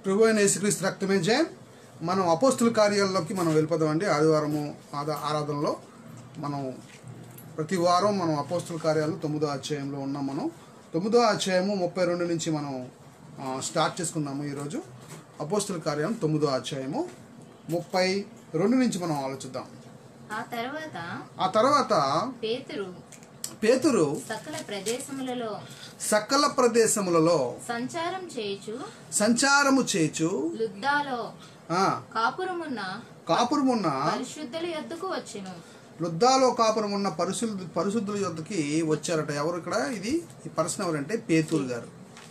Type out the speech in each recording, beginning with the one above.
ప్రభు అయిన యేసుక్రీస్తు రక్తమే జయం మనం అపోస్తుల కార్యాలలోకి మనం వెళ్ళిపోదామండి ఆదివారము ఆదా ఆరాధనలో మనం ప్రతి వారం మనం అపోస్తుల కార్యాలు తొమ్మిదో అధ్యాయంలో ఉన్నాం మనం తొమ్మిదో అధ్యాయము ముప్పై రెండు నుంచి మనం ఆ, స్టార్ట్ చేసుకుందాము ఈరోజు అపోస్తుల కార్యం తొమ్మిదో అధ్యాయము ముప్పై రెండు నుంచి మనం ఆలోచిద్దాం ఆ తర్వాత ఆ తర్వాత పేతురు పేతురు సకల ప్రదేశములలో సకల ప్రదేశములలో సంచారం చేయుచు సంచారము చేచు లుద్దాలో ఆ, కాపురమున్న కాపురమున్న పరిశుద్ధుల యొద్దకు వచ్చెను లుద్దాలో కాపురం ఉన్న పరిశుద్ధ పరిశుద్ధుల యొద్దకి వచ్చారట ఎవరు ఇక్కడ ఇది ఈ పర్సన్ ఎవరంటే పేతూరు గారు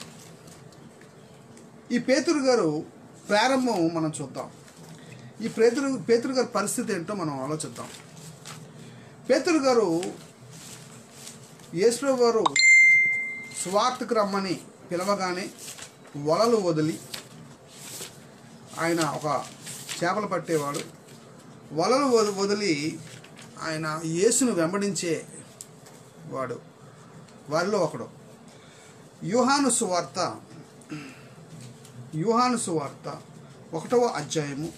ఈ పేతురు గారు ప్రారంభం మనం చూద్దాం ఈ పేతురు పేతురు గారి పరిస్థితి ఏంటో మనం ఆలోచిద్దాం పేతురు గారు యేసుప్రభు గారు స్వార్థకు రమ్మని పిలవగానే వలలు వదిలి ఆయన ఒక చేపలు పట్టేవాడు వలలు వద- వదిలి ఆయన యేసును వెంబడించే వాడు వారిలో ఒకడు యూహాను సువార్త యూహాను సువార్త ఒకటవ అధ్యాయము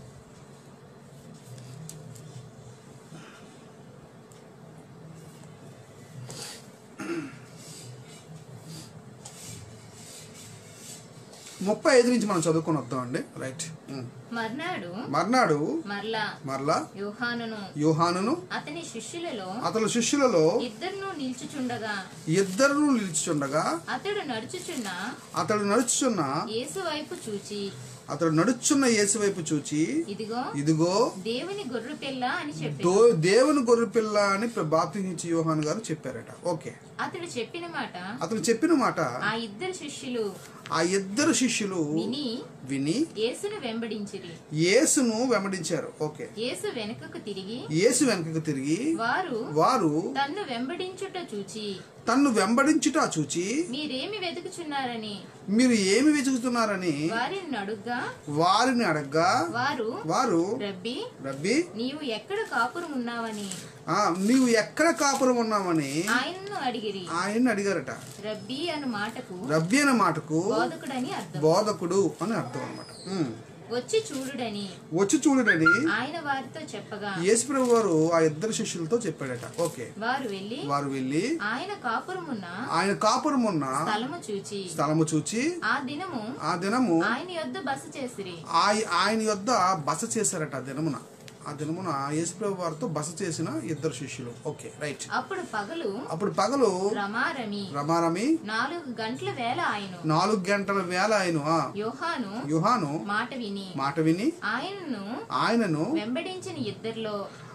ముప్పై ఐదు నుంచి మనం చదువుకొని వద్దామండి రైట్ ఉం. మర్నాడు మర్నాడు మరలా మరలా యోహానును యూహానును అతని శిష్యులలో అతని శిష్యులలో ఇద్దరును నిల్చుచుండగా ఇద్దరు నిలిచిచుండగా అతడు నడుచుచున్న అతడు నడుచుచున్న యేసు వైపు చూచి అతడు నడుచున్న యేసు వైపు చూచి ఇదిగో ఇదిగో దేవుని గొర్రె పిల్ల అని చెప్పి దో దేవుని గొర్రెపిల్ల అని బాప్తించి యోహాన్ గారు చెప్పారట ఓకే అతడు చెప్పిన మాట అతను చెప్పిన మాట ఆ ఇద్దరు శిష్యులు ఆ ఇద్దరు శిష్యులు విని విని యేసును వెంబడించిరి యేసును వెంబడించారు ఓకే యేసు వెనుకకు తిరిగి యేసు వెనకకు తిరిగి వారు వారు తన్ను వెంబడించుట చూచి తన్ను వెంబడించుట చూచి మీరేమి వెతుకుచున్నారని మీరు ఏమి వెతుకుతున్నారని వారిని అడుగ్గా వారిని అడగ్గా వారు వారు రబ్బి రబ్బి నీవు ఎక్కడ కాపురం ఉన్నావని ఆ, నీవు ఎక్కడ కాపురం ఉన్నామని ఆయనను అడిగిరి ఆయన్ని అడిగారట రబ్బీ అను మాటకు రబ్బి అనే మాటకు బోధకుడని అర్థం బోధకుడు అని అర్థం అనమాట వచ్చి చూడుడని వచ్చి చూడడని ఆయన వారితో చెప్పగా యేసుప్రభు వారు ఆ ఇద్దరు శిష్యులతో చెప్పాడట ఓకే వారు వెళ్లి వారు వెళ్ళి ఆయన కాపురమున్న ఆయన కాపురం ఉన్న స్థలము చూచి స్థలము చూచి ఆ దినము ఆ దినము ఆయన యొద్ద బస చేసిరి ఆయ- ఆయన యొద్ద బస చేశారట ఆ దినమున ఆ దినమున యేసుప్రభు వారితో బస చేసిన ఇద్దరు శిష్యులు ఓకే రైట్ అప్పుడు పగలు అప్పుడు పగలు రమారమి రమారమి నాలుగు గంటల వేళ ఆయన నాలుగు గంటల వేళ ఆయన ఆ, యోహాను యుహాను మాట విని మాట విని ఆయనను ఆయనను వెంబడించిన ఇద్దరిలో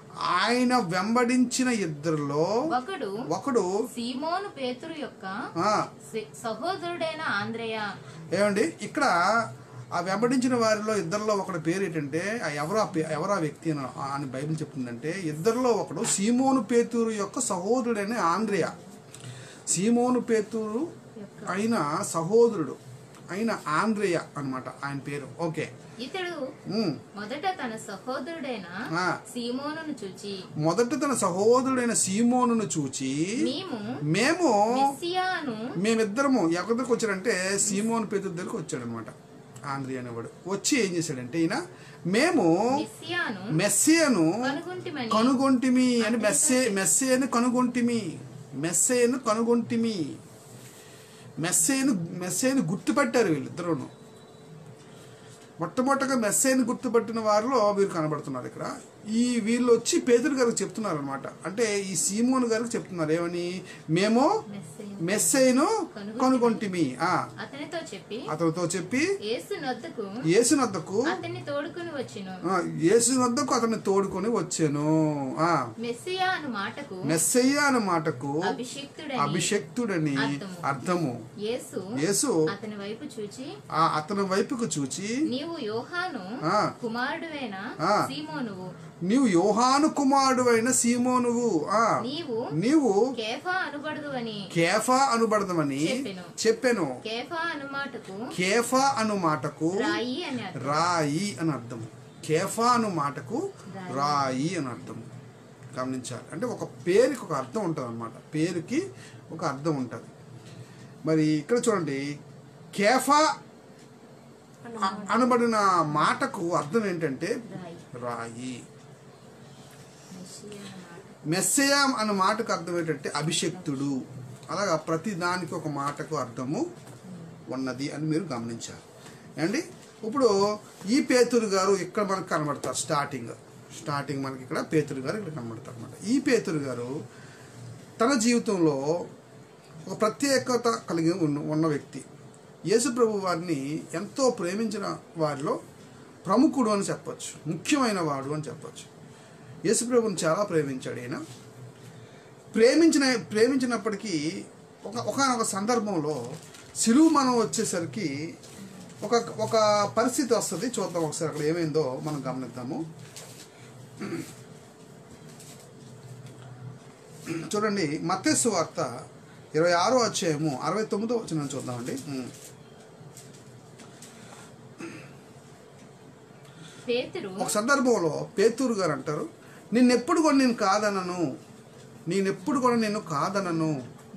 ఆయన వెంబడించిన ఇద్దరిలో ఒకడు ఒకడు సీమోను పేతురు యొక్క ఆ, స- సహోదరుడైన ఆంద్రయ ఏమండి ఇక్కడ ఆ వెంబడించిన వారిలో ఇద్దరిలో ఒకటి పేరు ఏంటంటే ఆ ఎవరు ఆ పే- ఎవరు ఆ వ్యక్తి అని అని బైబిల్ చెప్తుందంటే ఇద్దరిలో ఒకడు సీమోను పేతూరు యొక్క సహోదరుడైన ఆంద్రియ సీమోను పేతూరు అయిన సహోదరుడు అయిన ఆంద్రియ అన్నమాట ఆయన పేరు ఓకే ఇతడు ఉమ్. మొదట తన సహోదరుడైన ఆ, సీమోనును చూచి మొదట తన సహోదరుడైన సీమోనును చూచి మేము మేము మెస్సియాను మేమిద్దరము ఎవరి దగ్గరకు వచ్చాడంటే సీమోన్ పేతురు దగ్గరకు వచ్చాడు అనమాట ఆంధ్రి అనేవాడు వచ్చి ఏం చేశాడంటే ఈయన మేము మెస్సియాను మెస్సేను కనుగొంటిమని కనుగొంటిమి అని మెస్సే మెస్సేను కనుగొంటిమి మెస్సేను కనుగొంటిమి మెస్సేను మెస్సేను గుర్తుపట్టారు వీళ్ళిద్దరూను మొట్టమొదటగా మెస్సేని గుర్తుపట్టిన వారిలో వీరు కనబడుతున్నారు ఇక్కడ ఈ వీళ్ళు వచ్చి పేదరు గారికి చెప్తున్నారు అనమాట అంటే ఈ సీమోన్ గారికి చెప్తున్నారు ఏమని మేము మెస్సియా మెస్సైను కనుగొంటిమి ఆ అతనితో చెప్పి అతనితో చెప్పి యేసు నొద్దకు యేసునద్దకు అతన్ని తోడుకుని వచ్చెను ఆ, యేసునద్దకు అతన్ని తోడుకొని వచ్చాను ఆ మెస్సియా అను మాటకు మెస్సయ్య అనే మాటకు అభిషిక్తుడని అభిషక్తుడని అర్థము. అర్థము యేసు యేసు అతని వైపు చూచి ఆ అతని వైపుకు చూచి నీవు యోహాను ఆ కుమారుడువైన ఆ. సీమోనువు నీవు యోహాను కుమారుడు అయిన సీమోనువు ఆ నీవు నీవు కేఫా అనుబడదు అని కేఫా అనుబడదమని చెప్పెను. చెప్పాను కేఫా అను మాటకు కేఫా అను మాటకు రాయి అని అర్థం రాయి అని అర్థం కేఫా అను మాటకు రాయి అని అర్థం గమనించాలి అంటే ఒక పేరుకి ఒక అర్థం ఉంటుంది అనమాట పేరుకి ఒక అర్థం ఉంటుంది మరి ఇక్కడ చూడండి కేఫా అ- అనబడిన మాటకు అర్థం ఏంటంటే రాయి రాయి మెస్సియా అన్న మాట. మెస్సయ అన్న మాటకు అర్థం ఏంటంటే అభిషక్తుడు అలాగా ప్రతి దానికి ఒక మాటకు అర్థము ఉన్నది అని మీరు గమనించాలి అండి ఇప్పుడు ఈ పేతురు గారు ఇక్కడ మనకు కనబడతారు స్టార్టింగ్ స్టార్టింగ్ మనకి ఇక్కడ పేతురు గారు ఇక్కడ కనబడతారు అనమాట ఈ పేతురు గారు తన జీవితంలో ఒక ప్రత్యేకత కలిగి ఉన్న ఉన్న వ్యక్తి యేసుప్రభు వారిని ఎంతో ప్రేమించిన వారిలో ప్రముఖుడు అని చెప్పొచ్చు ముఖ్యమైన వాడు అని చెప్పొచ్చు యేసుప్రభుని చాలా ప్రేమించాడు ఈయన ప్రేమించిన ప్రేమించినప్పటికీ ఒక ఒకనొక సందర్భంలో సిలువు మనం వచ్చేసరికి ఒక ఒక పరిస్థితి వస్తుంది చూద్దాం ఒకసారి అక్కడ ఏమైందో మనం గమనిద్దాము చూడండి మత్తేసు వార్త ఇరవై ఆరో అధ్యాయము అరవై తొమ్మిదో వచ్చిన చూద్దామండి ఉమ్. పేతురు ఒక సందర్భంలో పేతూరు గారు అంటారు నిన్నెప్పుడు కూడా నేను కాదనను నేనెప్పుడు కూడా నేను కాదనను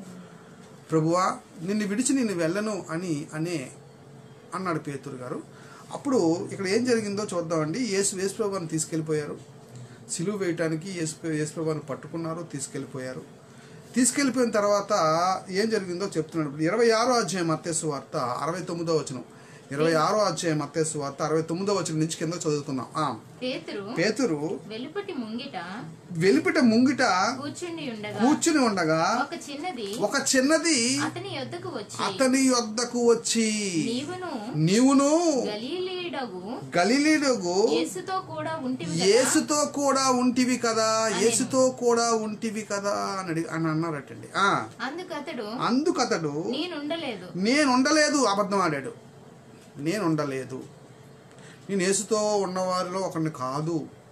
ప్రభువా నిన్ను విడిచి నేను వెళ్ళను అని అనే అన్నాడు పేతూరు గారు అప్పుడు ఇక్కడ ఏం జరిగిందో చూద్దామండి యేసు యేసుప్రభుని తీసుకెళ్ళిపోయారు సిలువ వేయటానికి యేసు యేసుప్రభుని పట్టుకున్నారు తీసుకెళ్ళిపోయారు తీసుకెళ్ళిపోయిన తర్వాత ఏం జరిగిందో చెప్తున్నాడు ఇప్పుడు ఇరవై ఆరో అధ్యాయం మత్తేసు వార్త అరవై తొమ్మిదో వచనం ఇరవై ఆరో అధ్యాయం మత్తేసు వార్త అరవై తొమ్మిదో వచనం నుంచి కింద చదువుతున్నాం ఆ, పేతురు పేతురు వెలుపటి ముంగిట వెలిపిట ముంగిట కూర్చుండి ఉండగా కూర్చుని ఉండగా ఒక చిన్నది ఒక చిన్నది అతని యొద్దకు వచ్చి అతని యొద్దకు వచ్చి నీవును నీవును గలీలీడగు గలిలీడుగు యేసుతో కూడా ఉంటివి కదా? యేసుతో కూడా ఉంటివి కదా యేసుతో కూడా ఉంటివి కదా అని అడిగి అని అన్నారటండి ఆ అందుకు అతడు అందుకు అతడు నేనుండలేదు నేను ఉండలేదు అబద్ధం ఆడాడు నేను ఉండలేదు నేను యేసుతో ఉన్నవారిలో ఒకరిని కాదు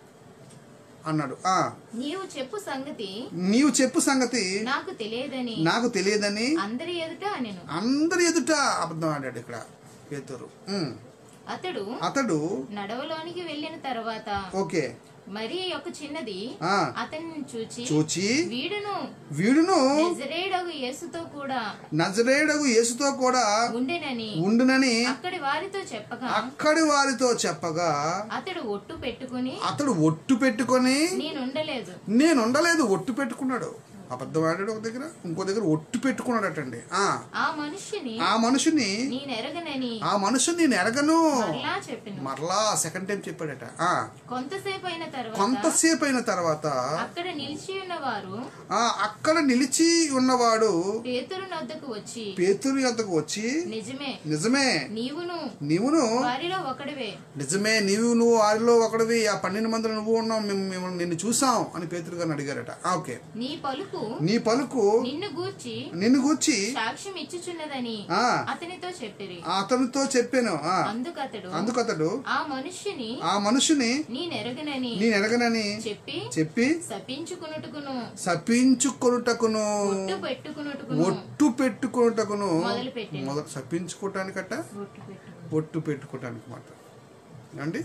అన్నాడు ఆ నీవు చెప్పు సంగతి నీవు చెప్పు సంగతి నాకు తెలియదని నాకు తెలియదని అందరి ఎదుట నేను అందరి ఎదుట అబద్ధం ఆడాడు ఇక్కడ పేతురు ఉమ్. అతడు అతడు నడవలోనికి వెళ్ళిన తర్వాత ఓకే మరి ఒక చిన్నది ఆ అతనిని చూచి చూచి వీడును వీడును నజరేయుడగు యేసుతో కూడా నజరేయుడగు యేసుతో కూడా ఉండెనని ఉండునని అక్కడి వారితో చెప్పగా అక్కడి వారితో చెప్పగా అతడు ఒట్టు పెట్టుకుని అతడు ఒట్టు పెట్టుకొని నేనుండలేదు నేను ఉండలేదు ఒట్టు పెట్టుకున్నాడు అబద్ధం ఆడాడు ఒక దగ్గర ఇంకో దగ్గర ఒట్టు పెట్టుకున్నాడటండి ఆ ఆ మనుష్యుని ఆ మనుషుని నేనెరగనని ఆ మనుషుని నేను ఎరగను మరలా చెప్పిన మరలా సెకండ్ టైం చెప్పాడట ఆ కొంతసేపు అయిన తర్వాత కొంతసేపు అయిన తర్వాత అక్కడ నిలిచి ఉన్న వారు ఆ అక్కడ నిలిచి ఉన్నవాడు పేతురు నొద్దకు వచ్చి పేతురు యొద్దకు వచ్చి నిజమే నిజమే నీవును నీవును వారిలో ఒకడివే నిజమే నీవు నువ్వు వారిలో ఒకడివి ఆ పన్నెండు మందిలో నువ్వు ఉన్నావు మేము మేము నిన్ను చూసాం అని పేతురు గారిని అడిగారట ఆ, ఓకే నీ పలుకు నీ పలుకు నిన్ను గూర్చి నిన్ను గూర్చి సాక్ష్యం ఇచ్చుచున్నదని ఆ అతనితో చెప్పిరి అతనితో చెప్పాను ఆ అందుకతడు అందుకతడు ఆ మనుష్యుని ఆ మనుషుని నేనెరగనని నేను ఎరగనని చెప్పి చెప్పి శపించుకునుటకును సపించుకొనుటకును ఒట్టు పెట్టుకునుటకును ఒట్టు పెట్టుకొనుటకును మొదలుపెట్టాను. మొదలు సపించుకోవటానికట ఒట్టు పెట్టుకును ఒట్టు పెట్టుకోవటానికి మాట అండి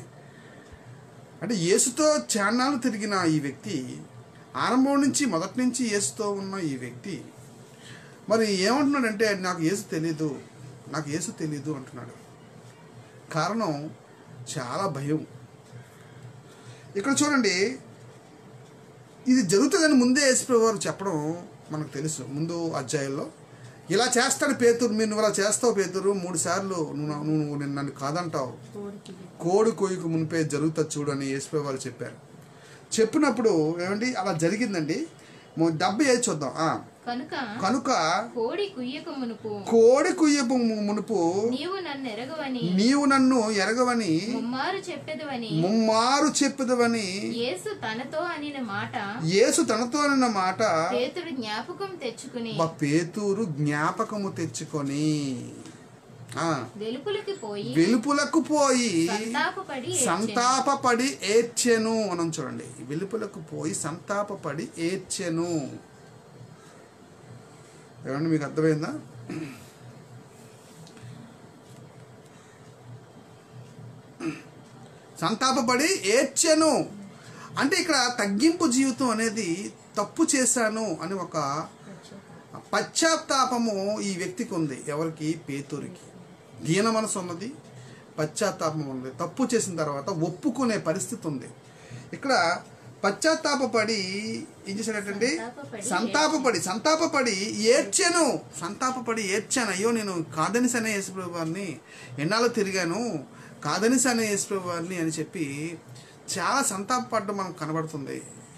అంటే యేసుతో చాన్నాళ్ళు తిరిగిన ఈ వ్యక్తి ఆరంభం నుంచి మొదటి నుంచి యేసుతో ఉన్న ఈ వ్యక్తి మరి ఏమంటున్నాడంటే నాకు యేసు తెలీదు నాకు యేసు తెలీదు అంటున్నాడు కారణం చాలా భయం ఇక్కడ చూడండి ఇది జరుగుతుందని ముందే యేసుప్రభు వారు చెప్పడం మనకు తెలుసు ముందు అధ్యాయంలో ఇలా చేస్తాడు పేతురు మీరు నువ్వు ఇలా చేస్తావు పేతురు మూడు సార్లు నువ్వు నా- నువ్వు నేను నన్ను కాదంటావు కోడికి కోడి కోయికు మునిపే జరుగుతుంది చూడు అని యేసుప్రభు వారు చెప్పారు చెప్పినప్పుడు ఏమండి అలా జరిగిందండి మొ- డెబ్బై ఐదు చూద్దాం ఆ. కనుక కనుక కోడి కుయ్యక మునుపు కోడి కుయ్యపు ము- మునుపు నీవు నన్ను ఎరగవని నీవు నన్ను ఎరగవని ముమ్మారు చెప్పెదవని ముమ్మారు చెప్పుదవని యేసు తనతో అనిన మాట యేసు తనతో అన్న మాట పేతుడు జ్ఞాపకం తెచ్చుకుని మా పేతూరు జ్ఞాపకము తెచ్చుకొని ఆ వెలుపులకి పోయి వెలుపులకు పోయి సంతాపపడి ఏడ్చెను. సంతాపపడి ఏడ్చెను మనం చూడండి వెలుపులకు పోయి సంతాపపడి ఏడ్చెను ఏమండి మీకు అర్థమైందా సంతాపపడి ఏడ్చెను అంటే ఇక్కడ తగ్గింపు జీవితం అనేది తప్పు చేశాను అని ఒక పశ్చాత్తాపము ఈ వ్యక్తికి ఉంది ఎవరికి పేతూరికి దీన మనసు ఉన్నది పశ్చాత్తాపం ఉంది తప్పు చేసిన తర్వాత ఒప్పుకునే పరిస్థితి ఉంది ఇక్కడ పశ్చాత్తాపపడి ఏం చేశాడటండి సంతాపపడి సంతాపపడి సంతాపపడి ఏడ్చాను సంతాపపడి ఏడ్చాను అయ్యో నేను కాదనిసి అనే యేసుప్రభు వారిని ఎన్నాళ్ళు తిరిగాను కాదనిసి అనే యేసుప్రభు వారిని అని చెప్పి చాలా సంతాపపడడం మనకు కనబడుతుంది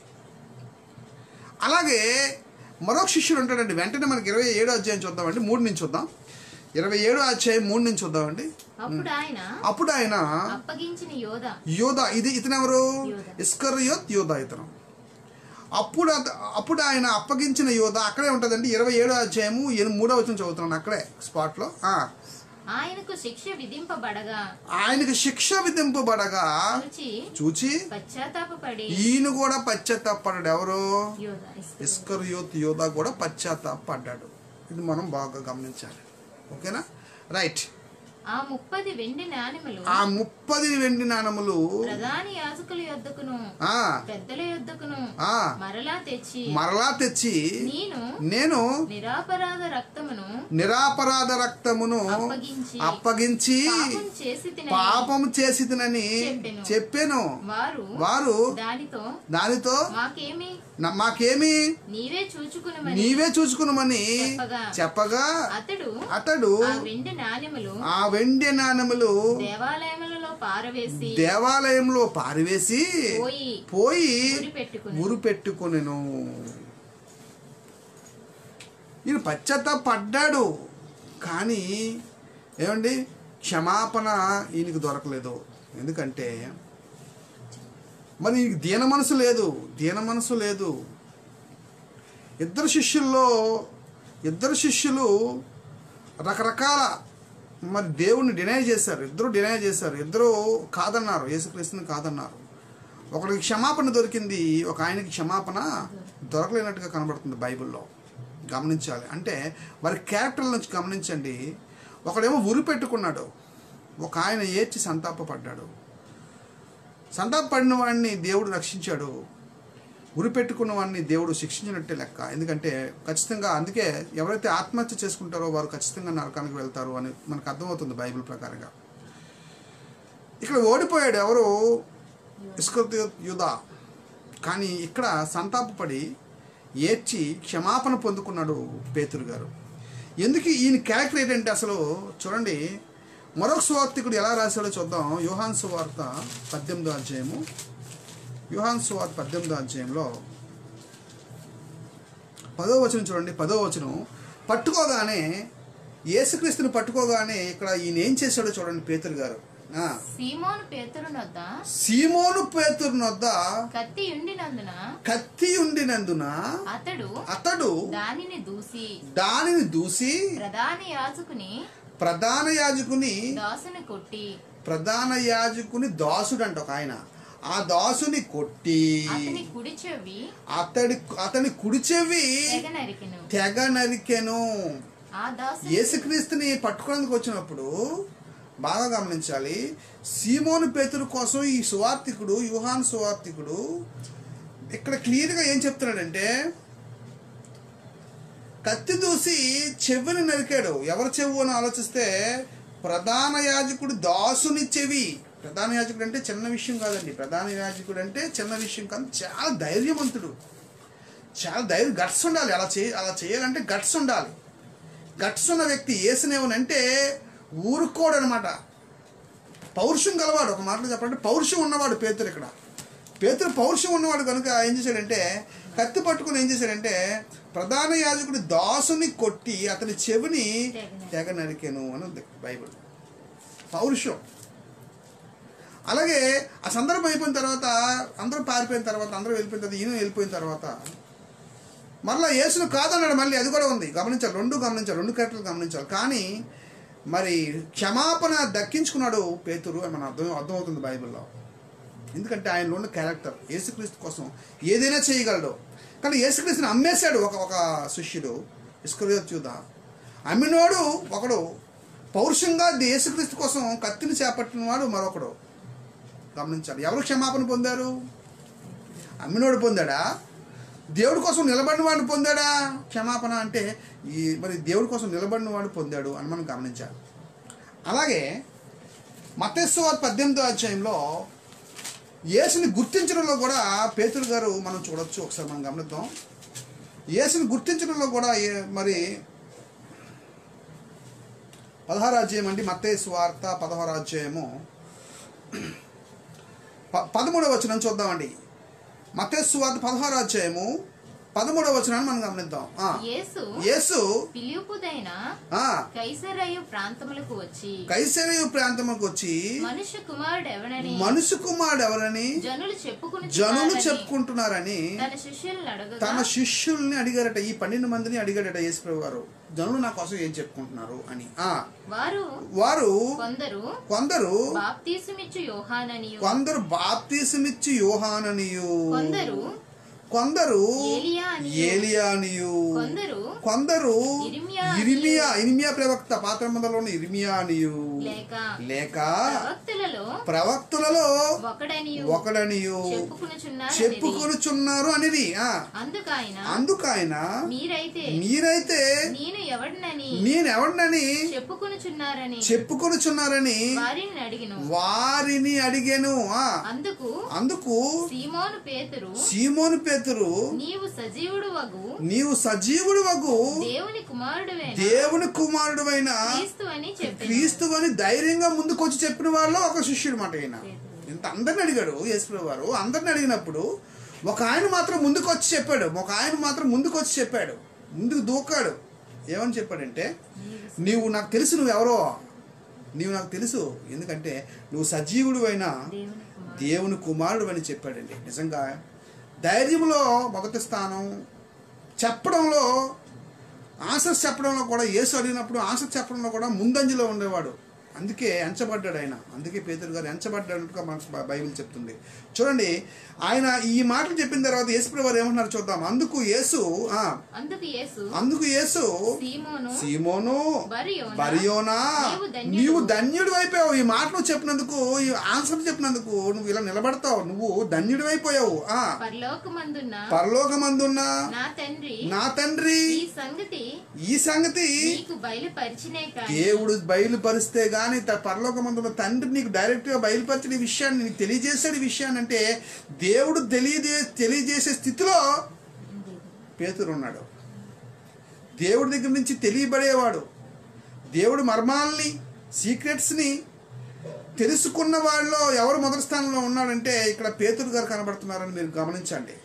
అలాగే మరొక శిష్యుడు ఉంటాడండి వెంటనే మనకి ఇరవై ఏడో అధ్యాయం చూద్దామండి మూడు నుంచి చూద్దాం ఇరవై ఏడో అధ్యాయం మూడు నుంచి చూద్దామండి అప్పుడు ఆయన అప్పుడు ఆయన అప్పగించిన యోధ యోధ ఇది ఇతను ఎవరు యోధ. ఇస్కర్యోత్ యోధ ఇతను అప్పుడు అత- అప్పుడు ఆయన అప్పగించిన యోధ అక్కడే ఉంటుందండి ఇరవై ఏడో అధ్యాయము ఎని- మూడో వచ్చిన చదువుతున్నాను అక్కడే స్పాట్లో ఆ. ఆయనకు శిక్ష విధింపబడగా ఆయనకి శిక్ష విధింపబడగా చూచి చూచి పశ్చాత్తాపపడి ఈయన కూడా పశ్చాత్తాపడ్డాడు ఎవరు యోధ ఇస్కరియోతు. ఇస్కర్యోత్ యోధ కూడా పశ్చాత్తాపడ్డాడు ఇది మనం బాగా గమనించాలి ఓకేనా రైట్ ఆ ముప్పది వెండి నాణెములు ఆ ముప్పది వెండి నాణములు ప్రధాన యాజకుల యొద్దకును ఆ పెద్దల యొద్దకును ఆ మరలా తెచ్చి మరలా తెచ్చి నేను నేను నిరాపరాధ రక్తమును నిరాపరాధ రక్తమును అప్పగించి అప్పగించి పాపం చేసి తినని పాపం చేసి తినని చెప్పెను. చెప్పాను వారు వారు దానితో దానితో మాకేమి "న- మాకేమి నీవే చూచుకునమని నీవే చూసుకునమని చెప్పగా చెప్పగా అతడు అతడు ఆ వెండి నాణెములు ఆ వెండి నాణములు దేవాలయములలో పారవేసి దేవాలయంలో పారివేసి పోయి పోయి ఉరి పెట్టుకుని ఉరి పెట్టుకొనెను ఈయన పశ్చాత్తాపడ్డాడు కానీ ఏమండి క్షమాపణ ఈయనకి దొరకలేదు ఎందుకంటే మరి ఈయనకి దీన మనసు లేదు దీన మనసు లేదు ఇద్దరు శిష్యుల్లో ఇద్దరు శిష్యులు రకరకాల మరి దేవుణ్ణి డినై చేశారు ఇద్దరు డినై చేశారు ఇద్దరు కాదన్నారు యేసుక్రీస్తుని కాదన్నారు ఒకడికి క్షమాపణ దొరికింది ఒక ఆయనకి క్షమాపణ దొరకలేనట్టుగా కనబడుతుంది బైబిల్లో గమనించాలి అంటే వారి క్యారెక్టర్ల నుంచి గమనించండి ఒకడేమో ఉరి పెట్టుకున్నాడు ఒక ఆయన ఏడ్చి సంతాపపడ్డాడు సంతాపడిన వాడిని దేవుడు రక్షించాడు ఉరి పెట్టుకున్న వాడిని దేవుడు శిక్షించినట్టే లెక్క ఎందుకంటే ఖచ్చితంగా అందుకే ఎవరైతే ఆత్మహత్య చేసుకుంటారో వారు ఖచ్చితంగా నరకానికి వెళ్తారు అని మనకు అర్థమవుతుంది బైబిల్ ప్రకారంగా ఇక్కడ ఓడిపోయాడు ఎవరు ఇస్కృత యుధ కానీ ఇక్కడ సంతాపపడి ఏడ్చి క్షమాపణ పొందుకున్నాడు పేతురు గారు ఎందుకు ఈయన క్యారెక్టర్ ఏంటంటే అసలు చూడండి మరొక సువార్తికుడు ఎలా రాశాడో చూద్దాం యోహాన్ సువార్త పద్దెనిమిదో అధ్యాయము యోహాన్ సువార్త పద్దెనిమిదో అధ్యాయంలో పదో వచనం చూడండి పదో వచనం పట్టుకోగానే యేసుక్రీస్తుని పట్టుకోగానే ఇక్కడ ఈయన ఏం చేశాడో చూడండి పేతురు గారు ఆ, సీమోను పేతురునొద్ద సీమోను పేతురునొద్ద కత్తి ఉండినందున కత్తి ఉండినందున అతడు అతడు దానిని దూసి దానిని దూసి ప్రధాన యాజకుని ప్రధాన యాజకుని దాసుని కొట్టి ప్రధాన యాజకుని దాసుడు అంట ఒక ఆయన ఆ దాసుని కొట్టి అతని కుడి చెవి అతడి అతని కుడి చెవి తెగ నరికెను తెగ నరికెను ఆ దాసు యేసుక్రీస్తుని పట్టుకోవడానికి వచ్చినప్పుడు బాగా గమనించాలి సీమోను పేతురు కోసం ఈ సువార్థికుడు యూహాన్ సువార్థికుడు ఇక్కడ క్లియర్గా ఏం చెప్తున్నాడంటే కత్తి దూసి చెవిని నరికాడు ఎవరి చెవు అని ఆలోచిస్తే ప్రధాన యాజకుడు దాసుని చెవి ప్రధాన యాజకుడు అంటే చిన్న విషయం కాదండి ప్రధాన యాజకుడు అంటే చిన్న విషయం కాదు చాలా ధైర్యవంతుడు చాలా ధైర్యం గట్స్ ఉండాలి అలా చేయ అలా చేయాలంటే గట్స్ ఉండాలి గట్స్ ఉన్న వ్యక్తి ఏసునేవనంటే ఊరుకోడు అనమాట పౌరుషం గలవాడు ఒక మాటలో చెప్పాలంటే పౌరుషం ఉన్నవాడు పేతురు ఇక్కడ పేతురు పౌరుషం ఉన్నవాడు కనుక ఏం చేశాడంటే కత్తి పట్టుకుని ఏం చేశాడంటే ప్రధాన యాజకుడి దాసుని కొట్టి అతని చెవిని తెగ నరికెను అని ఉంది బైబిల్ పౌరుషం అలాగే ఆ సందర్భం అయిపోయిన తర్వాత అందరూ పారిపోయిన తర్వాత అందరూ వెళ్ళిపోయిన తర్వాత ఈయన వెళ్ళిపోయిన తర్వాత మరలా యేసును కాదన్నాడు మళ్ళీ అది కూడా ఉంది గమనించాలి రెండు గమనించాలి రెండు క్యారెక్టర్లు గమనించాలి కానీ మరి క్షమాపణ దక్కించుకున్నాడు పేతురు అని మన అర్థం అర్థమవుతుంది బైబిల్లో ఎందుకంటే ఆయనలో ఉన్న క్యారెక్టర్ యేసుక్రీస్తు కోసం ఏదైనా చేయగలడు కానీ యేసుక్రీస్తుని అమ్మేశాడు ఒక ఒక శిష్యుడు ఇస్కరియోత్యుధ అమ్మినోడు ఒకడు పౌరుషంగా యేసుక్రీస్తు కోసం కత్తిని చేపట్టిన వాడు మరొకడు గమనించాలి ఎవరు క్షమాపణ పొందారు అమ్మినోడు పొందాడా దేవుడి కోసం నిలబడిన వాడు పొందాడా క్షమాపణ అంటే ఈ మరి దేవుడి కోసం నిలబడిన వాడు పొందాడు అని మనం గమనించాలి అలాగే మతేశ్వర్ పద్దెనిమిదో అధ్యాయంలో యేసుని గుర్తించడంలో కూడా పేతురు గారు మనం చూడొచ్చు ఒకసారి మనం గమనిద్దాం యేసుని గుర్తించడంలో కూడా ఏ- మరి పదహారు అధ్యాయం అండి మత్తయి వార్త పదహారు అధ్యాయము ప- పదమూడవ వచనం చూద్దామండి మత్తయి వార్త పదహారు అధ్యాయము పదమూడవ వచనాన్ని మనం గమనిద్దాం ఆ, యేసు యేసు పిలుపుదైన ఆ, కైసరయ్య ప్రాంతములకు వచ్చి కైసరయు ప్రాంతముకు వచ్చి మనుష్య కుమారుడు ఎవడని మనుషు కుమారుడు ఎవరని జనులు చెప్పుకుని జనులు చెప్పుకుంటున్నారని తన శిష్యులను అడగగా తన శిష్యుల్ని అడిగారట ఈ పన్నెండు మందిని అడిగాడట యేసుప్రభు గారు జనులు నా కోసం ఏం చెప్పుకుంటున్నారు అని ఆ వారు వారు కొందరు కొందరు బాప్తీసుమిచ్చు యోహాననియు కొందరు బాప్తీసమిచ్చి యోహాననియు కొందరు కొందరు ఏలియా అనియు ఏలియానియు కొందరు కొందరు ఇర్మియా ఇరిమియా ఇరిమియా ప్రవక్త పాత్ర మందలోని ఇరిమియా అనియు లేక లేక ప్రవక్తులలో ప్రవక్తులలో ఒకడనియు ఒకడనియు చెప్పుకునుచున్నారు చెప్పుకొనుచున్నారు అనేది ఆ అందుకాయన అందుకైన మీరైతే మీరైతే నేను ఎవడినని నేనెవడినని చెప్పుకునుచున్నారని చెప్పుకొనుచున్నారని వారిని అడిగిను వారిని అడిగాను ఆ అందుకు అందుకు సీమోను పేతురు సీమోను పేతురు నీవు సజీవుడు వగు నీవు సజీవుడు వగు దేవుని కుమారుడువే దేవుని కుమారుడువైన క్రీస్తు అని చెప్పి క్రీస్తు అని ధైర్యంగా ముందుకొచ్చి చెప్పిన వాళ్ళలో ఒక శిష్యుడు మాట ఆయన ఇంత అందరిని అడిగాడు యేసుప్రభు వారు అందరిని అడిగినప్పుడు ఒక ఆయన మాత్రం ముందుకు వచ్చి చెప్పాడు ఒక ఆయన మాత్రం ముందుకు వచ్చి చెప్పాడు ముందుకు దూకాడు ఏమని చెప్పాడంటే నీవు నాకు తెలుసు నువ్వు ఎవరో నీవు నాకు తెలుసు ఎందుకంటే నువ్వు సజీవుడు అయినా దేవుని కుమారుడు దేవుని కుమారుడు అని చెప్పాడండి నిజంగా ధైర్యంలో మొదటి స్థానం చెప్పడంలో ఆన్సర్స్ చెప్పడంలో కూడా యేసు అడిగినప్పుడు ఆన్సర్ చెప్పడంలో కూడా ముందంజలో ఉండేవాడు అందుకే ఎంచబడ్డాడు ఆయన అందుకే పేదరు గారు ఎంచబడ్డాడుగా మనకు బై- బైబిల్ చెప్తుంది చూడండి ఆయన ఈ మాటలు చెప్పిన తర్వాత యేసు వారు ఏమంటున్నారు చూద్దాం అందుకు యేసు ఆ, అందుకు యేసు అందుకు యేసు సీమోను సీమోను బరియోనా, బరియోనా నీవు ధన్యుడు. నీవు ధన్యుడు అయిపోయావు ఈ మాట నువ్వు చెప్పినందుకు ఈ ఆన్సర్ చెప్పినందుకు నువ్వు ఇలా నిలబడతావు నువ్వు ధన్యుడు అయిపోయావు ఆ పరలోకమందున్న పరలోకమందున్న నా తండ్రి నా తండ్రి ఈ సంగతి ఈ సంగతి నీకు బయలుపరిచినే కాని దేవుడు బయలుపరిస్తే గాని త- పరలోకమందున్న తండ్రి నీకు డైరెక్ట్ గా బయలుపరిచిన ఈ విషయాన్ని నీకు తెలియజేసాడు ఈ విషయాన్ని అంటే దేవుడు తెలియజే తెలియజేసే స్థితిలో పేతురు ఉన్నాడు దేవుడి దగ్గర నుంచి తెలియబడేవాడు దేవుడు మర్మాల్ని సీక్రెట్స్ని తెలుసుకున్న వాళ్ళలో ఎవరు మొదటి స్థానంలో ఉన్నాడంటే ఇక్కడ పేతురు గారు కనబడుతున్నారని మీరు గమనించండి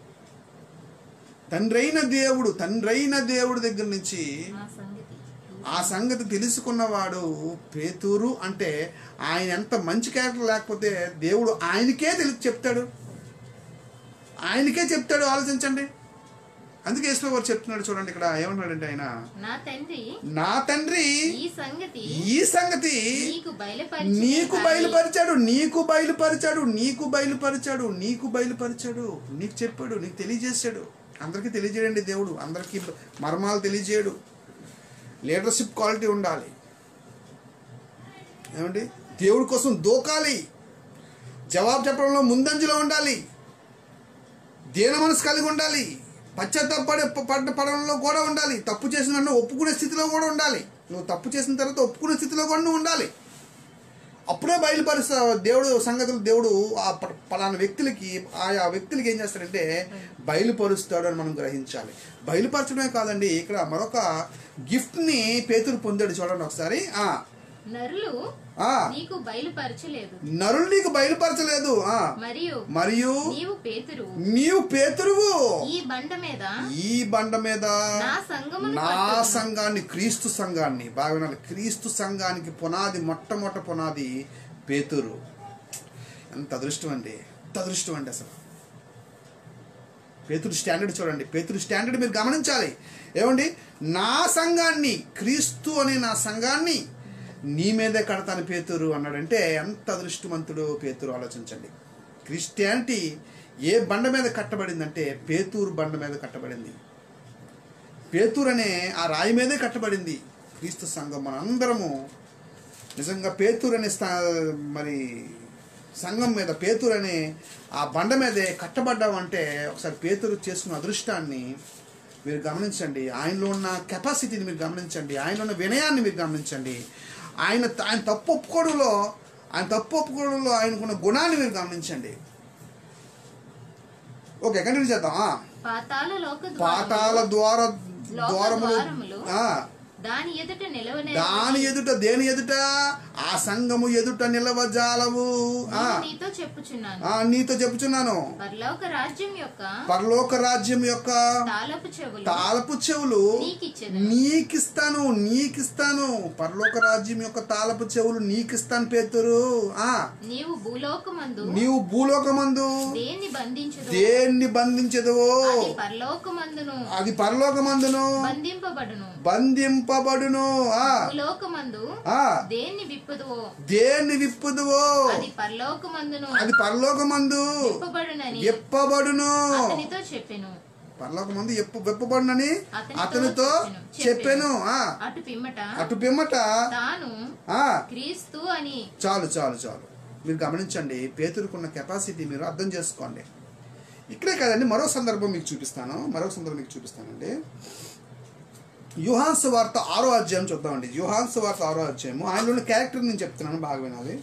తండ్రైన దేవుడు తండ్రైన దేవుడి దగ్గర నుంచి ఆ సంగతి ఆ సంగతి తెలుసుకున్నవాడు పేతూరు అంటే ఆయన ఎంత మంచి క్యారెక్టర్ లేకపోతే దేవుడు ఆయనకే తెలిసి చెప్తాడు ఆయనకే చెప్తాడు ఆలోచించండి అందుకే యేసు వారు చెప్తున్నాడు చూడండి ఇక్కడ ఏమంటున్నాడంటే ఆయన నా తండ్రి నా తండ్రి ఈ సంగతి ఈ సంగతి నీకు బయలుపరిచినే నీకు కాని బయలుపరిచాడు నీకు బయలుపరిచాడు నీకు బయలుపరిచాడు నీకు బయలుపరిచాడు నీకు చెప్పాడు నీకు తెలియజేశాడు అందరికీ తెలియజేయండి దేవుడు అందరికీ మర్మాలు తెలియజేయడు లీడర్షిప్ క్వాలిటీ ఉండాలి ఏమండి దేవుడి కోసం దూకాలి జవాబు చెప్పడంలో ముందంజలో ఉండాలి దీన మనసు కలిగి ఉండాలి పశ్చాత్తాపడే పడ్డ పడంలో కూడా ఉండాలి తప్పు చేసిన వెంటనే ఒప్పుకునే స్థితిలో కూడా ఉండాలి నువ్వు తప్పు చేసిన తర్వాత ఒప్పుకునే స్థితిలో కూడా నువ్వు ఉండాలి అప్పుడే బయలుపరుస్తా దేవుడు సంగతులు దేవుడు ఆ ప- పలానా వ్యక్తులకి ఆయా వ్యక్తులకి ఏం చేస్తాడంటే బయలుపరుస్తాడు అని మనం గ్రహించాలి బయలుపరచడమే కాదండి ఇక్కడ మరొక గిఫ్ట్ని పేతురు పొందాడు చూడండి ఒకసారి ఆ నరులు ఆ నీకు బయలుపరచలేదు నరులు నీకు బయలుపరచలేదు ఆ మరియు మరియు నీవు పేతురు నీవు పేతురువు ఈ బండ మీద ఈ బండ మీద నా సంగమును నా కట్టుదును. సంఘాన్ని క్రీస్తు సంఘాన్ని బాగా వినాలి క్రీస్తు సంఘానికి పునాది మొట్టమొదట పునాది పేతురు ఎంత అదృష్టం అండి ఎంత అదృష్టం అండి అసలు పేతురు స్టాండర్డ్ చూడండి పేతురు స్టాండర్డ్ మీరు గమనించాలి ఏమండి నా సంఘాన్ని క్రీస్తు అనే నా సంఘాన్ని నీ మీదే కడతాను పేతురు అన్నాడంటే ఎంత అదృష్టవంతుడు పేతురు ఆలోచించండి క్రిస్టియానిటీ ఏ బండ మీద కట్టబడిందంటే పేతూరు బండ మీద కట్టబడింది పేతూరు అనే ఆ రాయి మీదే కట్టబడింది క్రీస్తు సంఘం మన అందరము నిజంగా పేతూరు అనే స్థా మరి సంఘం మీద పేతూరు అనే ఆ బండ మీదే కట్టబడ్డామంటే ఒకసారి పేతురు చేసుకున్న అదృష్టాన్ని మీరు గమనించండి ఆయనలో ఉన్న కెపాసిటీని మీరు గమనించండి ఆయనలో ఉన్న వినయాన్ని మీరు గమనించండి ఆయన ఆయన తప్పు ఒప్పుకోవడంలో ఆయన తప్పు ఒప్పుకోవడంలో ఆయనకున్న గుణాన్ని మీరు గమనించండి ఓకే కంటిన్యూ చేద్దాం ఆ. పాతాల లోక పాతాల ద్వార లోక ద్వారములు ద్వారములు ఆ. దాని ఎదుట నిలవనే దాని ఎదుట దేని ఎదుట ఆ సంఘము ఎదుట నిలవజాలవు ఆ. నీతో చెప్పుచున్నాను ఆ, నీతో చెప్పుచున్నాను పరలోక రాజ్యం యొక్క పరలోక రాజ్యం యొక్క తాళపు చెవులు తాళపు చెవులు నీకిచ్చేదను నీకిస్తాను నీకిస్తాను పరలోక రాజ్యం యొక్క తాళపు చెవులు నీకిస్తాను పేతురు ఆ నీవు భూలోకమందు నీవు భూలోకమందు దేన్ని బంధించదు దేన్ని బంధించదువో అది పరలోకమందును అది పరలోకమందును బంధింపబడును బంధింపబడును ఆ భూలోకమందు ఆ దేన్ని విప్పుదువో దేన్ని విప్పుదువో అది పరలోకమందును అది పరలోకమందు విప్పబడునని ఎప్పబడును అతనితో చెప్పెను పరలోకమందు ఎప్పు వెప్పబడునని అతనితో అతనితో చెప్పెను. చెప్పాను ఆ అటు పిమ్మట అటు పిమ్మట తాను ఆ క్రీస్తు అని చాలు చాలు చాలు మీరు గమనించండి పేతురుకున్న కెపాసిటీ మీరు అర్థం చేసుకోండి ఇక్కడే కాదండి మరో సందర్భం మీకు చూపిస్తాను మరో సందర్భం మీకు చూపిస్తానండి యుహాన్స్ వార్త ఆరో అధ్యాయం చూద్దామండి యుహాన్స్ వార్త ఆరో అధ్యాయము ఆయనలోని క్యారెక్టర్ నేను చెప్తున్నాను బాగా వినాలి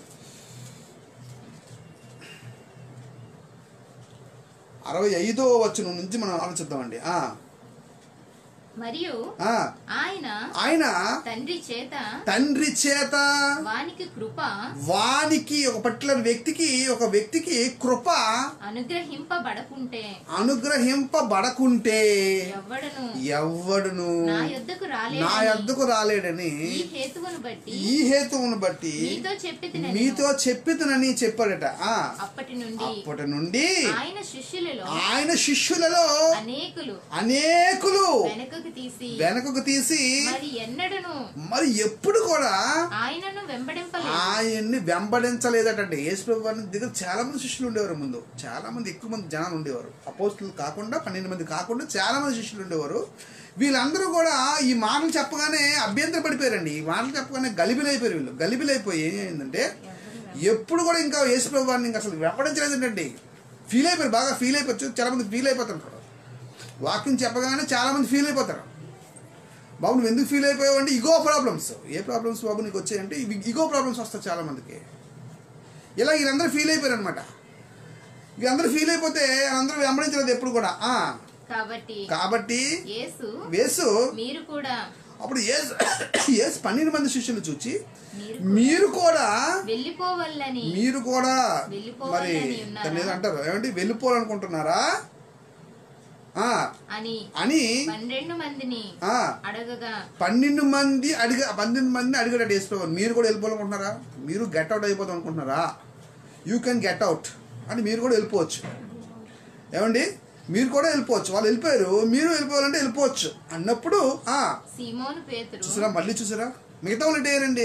అరవై ఐదో వచనం నుంచి మనం ఆలోచిద్దామండి ఆ, మరియు ఆ, ఆయన ఆయన తండ్రి చేత తండ్రి చేత వానికి కృప వానికి ఒక పర్టికులర్ వ్యక్తికి ఒక వ్యక్తికి కృప అనుగ్రహింపబడకుంటే అనుగ్రహింపబడకుంటే ఎవ్వడను ఎవ్వడును నా యొద్దకు నా రాలేదని యొద్దకు రాలేడని ఈ హేతువును బట్టి ఈ హేతువును బట్టి నీతో చెప్పి మీతో చెప్పితనని చెప్పాడట ఆ అప్పటి నుండి అప్పటి నుండి ఆయన శిష్యులలో ఆయన శిష్యులలో అనేకులు అనేకులు వెనకకు తీసి వెనకకు తీసి మరి ఎన్నడను మరి ఎప్పుడు కూడా ఆయనను వెంబడింపలేదు ఆయన్ని వెంబడించలేదటండి యేసుప్రభు వారి దగ్గర చాలా మంది శిష్యులు ఉండేవారు ముందు చాలా మంది ఎక్కువ మంది జనాలు ఉండేవారు అపోస్తులు కాకుండా పన్నెండు మంది కాకుండా చాలా మంది శిష్యులు ఉండేవారు వీళ్ళందరూ కూడా ఈ మాటలు చెప్పగానే అభ్యంతర పడిపోయారండి ఈ మాటలు చెప్పగానే గలిబిలైపోయారు వీళ్ళు గలిబిలైపోయి ఏమైందంటే ఎప్పుడు కూడా ఇంకా యేసుప్రభు వారిని ఇంకా అసలు వెంబడించలేదండి ఫీల్ అయిపోయారు బాగా ఫీల్ అయిపోవచ్చు చాలా మంది ఫీల్ అయిపోతారు వాక్యం చెప్పగానే చాలా మంది ఫీల్ అయిపోతారు బాబు నువ్వు ఎందుకు ఫీల్ అయిపోయావు అంటే ఇగో ప్రాబ్లమ్స్ ఏ ప్రాబ్లమ్స్ బాబు నీకు వచ్చాయంటే ఇవి ఇగో ప్రాబ్లమ్స్ వస్తాయి చాలా మందికి ఇలా వీళ్ళందరూ ఫీల్ అయిపోయారు అనమాట వీళ్ళందరూ ఫీల్ అయిపోతే అందరూ వెంబడించలేదు ఎప్పుడు కూడా ఆ కాబట్టి కాబట్టి యేసు వేసు మీరు కూడా అప్పుడు ఏసు ఏసు పన్నెండు మంది శిష్యులు చూచి మీరు మీరు కూడా వెళ్ళిపోవాలని మీరు కూడా మరి వెళ్ళిపోవాలని ఉన్నారా? దాన్ని ఏదో అంటారు ఏమంటే వెళ్ళిపోవాలనుకుంటున్నారా ఆ అని అని పన్నెండు మందిని ఆ అడగగా పన్నెండు మంది అడిగ పన్నెండు మంది అడిగాడు వేసుకోవాలి మీరు కూడా వెళ్ళిపోవాలనుకుంటున్నారా మీరు గెట్ అవుట్ అయిపోతాం అనుకుంటున్నారా యూ కెన్ గెట్ అవుట్ అని మీరు కూడా వెళ్ళిపోవచ్చు ఏమండి మీరు కూడా వెళ్ళిపోవచ్చు వాళ్ళు వెళ్ళిపోయారు మీరు వెళ్ళిపోవాలంటే వెళ్ళిపోవచ్చు అన్నప్పుడు ఆ సీమోను పేతురు చూసారా మళ్ళీ చూసారా మిగతా వాళ్ళు ఏంటండి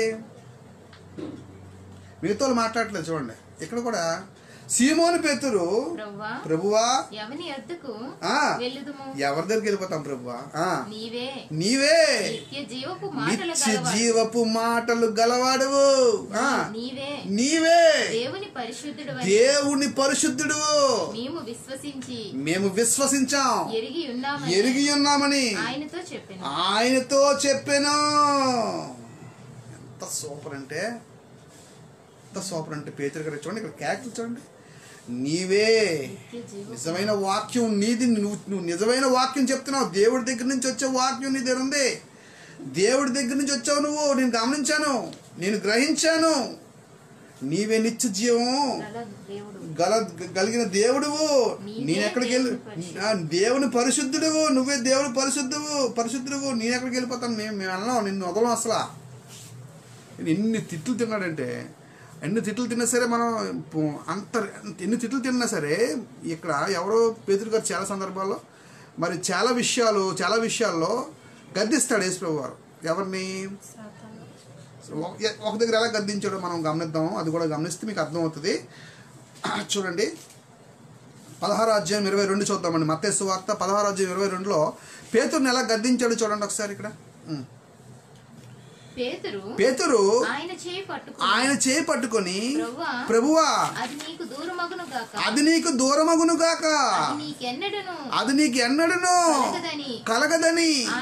మిగతా వాళ్ళు మాట్లాడట్లేదు చూడండి ఇక్కడ కూడా సీమోని పేతురు ప్రవ్వా ప్రభువా ఎవని ఎద్దుకు ఆ వెళ్ళుదుము ఎవరి దగ్గరికి వెళ్ళిపోతాం ప్రభువా ఆ నీవే నీవే నిత్య జీవపు మాటలు నిత్య గలవాడు. జీవపు మాటలు గలవాడువు ఆ, నీవే నీవే దేవుని పరిశుద్ధుడు దేవుని పరిశుద్ధుడు మేము విశ్వసించి మేము విశ్వసించాం ఎరిగి ఉన్నామని ఎరిగి ఉన్నామని ఆయనతో చెప్పాను ఆయనతో చెప్పాను ఎంత సూపర్ అంటే ఎంత సూపర్ అంటే పేతురు గారు చూడండి ఇక్కడ క్యారెక్టర్ చూడండి నీవే నిత్య జీవ నిజమైన వాక్యం నీది నువ్వు నువ్వు నిజమైన వాక్యం చెప్తున్నావు దేవుడి దగ్గర నుంచి వచ్చే వాక్యం నీ దగ్గర ఉంది దేవుడి దగ్గర నుంచి వచ్చావు నువ్వు నేను గమనించాను నేను గ్రహించాను నీవే నిత్య జీవం గల దేవుడు గల కలిగిన దేవుడువు నేను ఎక్కడికి వెళ్ళి ఆ, దేవుని పరిశుద్ధుడువు నువ్వే దేవుని పరిశుద్ధువు పరిశుద్ధుడువు నేను ఎక్కడికి వెళ్ళిపోతాను మేము మేము వెళ్ళాం నిన్ను వదలం అసలు నేను ఎన్ని తిట్లు తిన్నాడంటే ఎన్ని తిట్లు తిన్నా సరే మనం పు- అంత ఎన్ని తిట్లు తిన్నా సరే ఇక్కడ ఎవరో పేదరు గారు చాలా సందర్భాల్లో మరి చాలా విషయాలు చాలా విషయాల్లో గద్దిస్తాడు యేసుప్రభు వారు ఎవరిని ఒక- ఒక దగ్గర ఎలా గద్దించాడో మనం గమనిద్దాం అది కూడా గమనిస్తే మీకు అర్థమవుతుంది చూడండి పదహారు అధ్యాయం ఇరవై రెండు చూద్దామండి మత్తేసు వార్త పదహారు అధ్యాయం ఇరవై రెండులో పేతుర్ని ఎలా గద్దించాడు చూడండి ఒకసారి ఇక్కడ ఉం. పేతురు పేతురు ఆయన చేయి పట్టుకు ఆయన చేయి పట్టుకొని ప్రభువా ప్రభువా అది నీకు దూరమగును గాక అది నీకు దూరమగును గాక అది నీకెన్నడను అది నీకు ఎన్నడను కలగదని కలగదని ఆయనను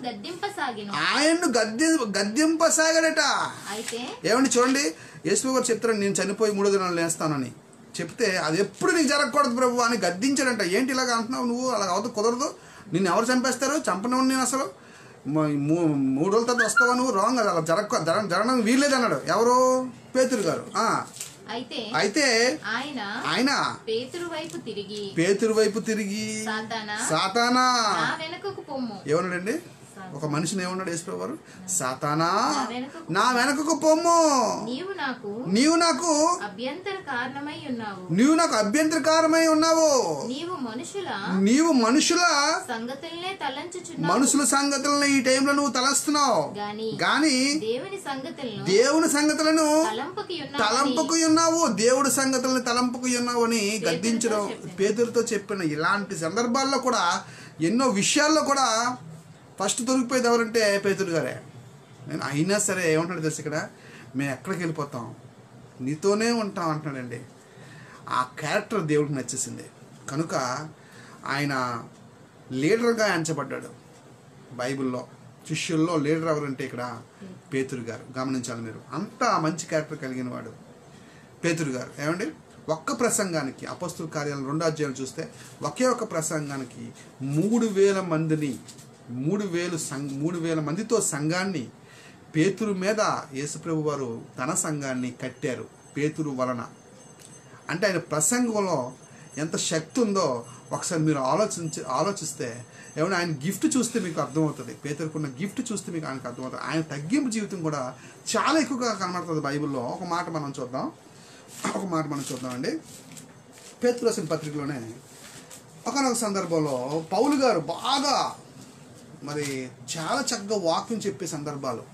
గద్దింపసాగిను ఆయన్ను గద్దె గద్దెంపసాగాడట అయితే ఏమండి చూడండి యేసు గారు చెప్తారు నేను చనిపోయి మూడో దినాలు లేస్తానని చెప్తే అది ఎప్పుడు నీకు జరగకూడదు ప్రభు అని గద్దించాడంట ఏంటి ఇలాగ అంటున్నావు నువ్వు అలా అవదు కుదరదు నిన్ను ఎవరు చంపేస్తారు చంపనివ్వండి నేను అసలు మ- మూ- మూడు రోజుల తర్వాత వస్తావా నువ్వు రాంగ్ అది అలా జరగ జరగ జరగడం వీల్లేదు అన్నాడు ఎవరు పేతురు గారు ఆ, అయితే అయితే ఆయన ఆయన పేతురు వైపు తిరిగి పేతురు వైపు తిరిగి సాతానా సాతానా నా వెనుకకు పొమ్ము ఏమన్నాడండి ఒక మనిషిని ఏమన్నాడు యేసు వారు సాతానా నా వెనుకకు నా వెనకకు పొమ్ము నీవు నాకు నీవు నాకు అభ్యంతర కారణమై ఉన్నావు నీవు నాకు అభ్యంతరకారమై ఉన్నావు నీవు మనుషుల నీవు మనుషుల సంగతులనే తలంచుచున్నావు మనుషుల సంగతులను ఈ టైంలో నువ్వు తలస్తున్నావు గాని గాని దేవుని సంగతులను దేవుని సంగతులను తలంపుకి ఉన్నావని తలంపుకు ఉన్నావు దేవుడి సంగతులను తలంపుకు ఉన్నావు అని గద్దించడం చెప్పింది. పేదలతో చెప్పిన ఇలాంటి సందర్భాల్లో కూడా ఎన్నో విషయాల్లో కూడా ఫస్ట్ దొరికిపోయేది ఎవరంటే పేతురు గారే నేను అయినా సరే ఏమంటాడు తెలుసు ఇక్కడ మేము ఎక్కడికి వెళ్ళిపోతాం నీతోనే ఉంటాం అంటున్నాడండి ఆ క్యారెక్టర్ దేవుడికి నచ్చేసింది కనుక ఆయన లీడర్గా ఎంచబడ్డాడు బైబిల్లో శిష్యుల్లో లీడర్ ఎవరంటే ఇక్కడ పేతురు గారు గమనించాలి మీరు అంత మంచి క్యారెక్టర్ కలిగిన వాడు పేతురు గారు ఏమండి ఒక్క ప్రసంగానికి అపస్తుల కార్యాలు రెండు అధ్యాయాలు చూస్తే ఒకే ఒక్క ప్రసంగానికి మూడు వేల మందిని మూడు వేలు సంఘ మూడు వేల మందితో సంఘాన్ని పేతురు మీద యేసుప్రభు వారు తన సంఘాన్ని కట్టారు పేతురు వలన అంటే ఆయన ప్రసంగంలో ఎంత శక్తి ఉందో ఒకసారి మీరు ఆలోచించి ఆలోచిస్తే ఏమైనా ఆయన గిఫ్ట్ చూస్తే మీకు అర్థమవుతుంది పేదరికున్న గిఫ్ట్ చూస్తే మీకు ఆయనకు అర్థమవుతుంది ఆయన తగ్గింపు జీవితం కూడా చాలా ఎక్కువగా కనబడుతుంది బైబిల్లో ఒక మాట మనం చూద్దాం ఒక మాట మనం చూద్దామండి పేతురు రాసిన పత్రికలోనే ఒకనొక సందర్భంలో పౌలు గారు బాగా మరి చాలా చక్కగా వాక్యం చెప్పే సందర్భాలు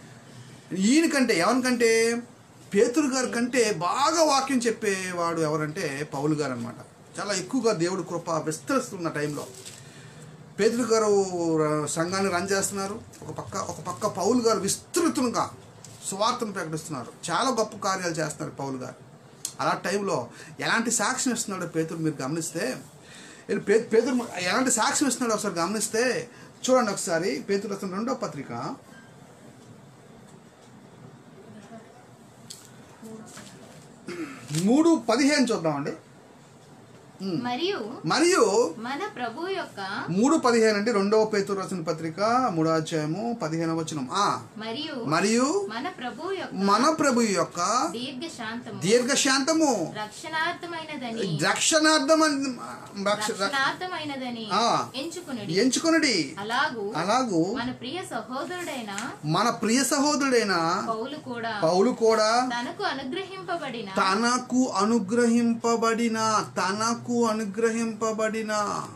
ఈయనకంటే ఎవరికంటే పేతురు గారి కంటే బాగా వాక్యం చెప్పేవాడు ఎవరంటే పౌలు గారు అనమాట చాలా ఎక్కువగా దేవుడి కృప విస్తరిస్తున్న టైంలో పేతురు గారు ర- సంఘాన్ని రన్ చేస్తున్నారు ఒక పక్క ఒక పక్క పౌలు గారు విస్తృతంగా సువార్తను ప్రకటిస్తున్నారు చాలా గొప్ప కార్యాలు చేస్తున్నారు పౌలు గారు అలా టైంలో ఎలాంటి సాక్ష్యం ఇస్తున్నాడో పేతురు మీరు గమనిస్తే ఇది పే పేతురు ఎలాంటి సాక్ష్యం ఇస్తున్నాడో ఒకసారి గమనిస్తే చూడండి ఒకసారి పేతురు రాసిన రెండో పత్రిక మూడు పదిహేను చూద్దామండి మరియు మరియు మన ప్రభు యొక్క మూడు పదిహేను అండి రెండవ పేతురు రాసిన పత్రిక మూడో అధ్యాయము పదిహేనవ వచనం ఆ మరియు మరియు మన ప్రభు యొక్క మన ప్రభు యొక్క దీర్ఘ శాంతము దీర్ఘశాంతము రక్షణార్థమైనదని రక్షణార్థం రక్ష- రక్షణార్థమైనదని ఆ. ఎంచుకునుడి ఎంచుకొనుడి అలాగూ అలాగూ మన ప్రియ సహోదరుడైన మన ప్రియ సహోదరుడైన పౌలు కూడా పౌలు కూడా తనకు అనుగ్రహింపబడిన తనకు అనుగ్రహింపబడిన తనకు అనుగ్రహింపబడిన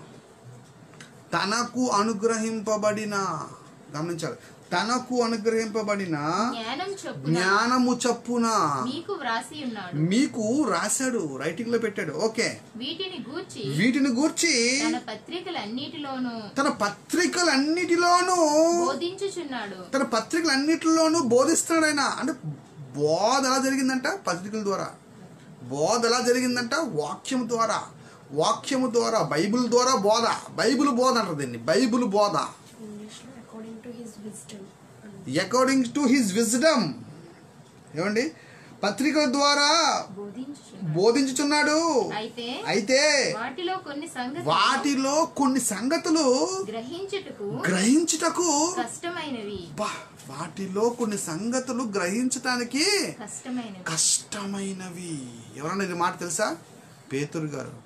తనకు అనుగ్రహింపబడిన గమనించాలి తనకు అనుగ్రహింపబడిన జ్ఞానం చొప్పున జ్ఞానము చప్పున మీకు వ్రాసి ఉన్నాడు మీకు రాశాడు రైటింగ్ లో పెట్టాడు ఓకే వీటిని గూర్చి వీటిని గూర్చి తన పత్రికలన్నిటిలోనూ తన పత్రికలన్నిటిలోనూ బోధించుచున్నాడు తన పత్రికలన్నిటిలోనూ బోధిస్తున్నాడు ఆయన అంటే బోధ ఎలా జరిగిందంట పత్రికల ద్వారా బోధ ఎలా జరిగిందంట వాక్యం ద్వారా వాక్యము ద్వారా బైబిల్ ద్వారా బోధ బైబిల్ బోధ అంటారు దీన్ని బైబిల్ బోధ ఇంగ్లీష్లో according to his wisdom according to his wisdom ఏమండి పత్రికల ద్వారా బోధించుచున్నాడు బోధించుచున్నాడు అయితే అయితే వాటిలో కొన్ని సంగతులు వాటిలో కొన్ని సంగతులు గ్రహించుటకు గ్రహించుటకు కష్టమైనవి బా వాటిలో కొన్ని సంగతులు గ్రహించటానికి కష్టమైనవి కష్టమైనవి ఎవరన్నా ఇది మాట తెలుసా పేతురు గారు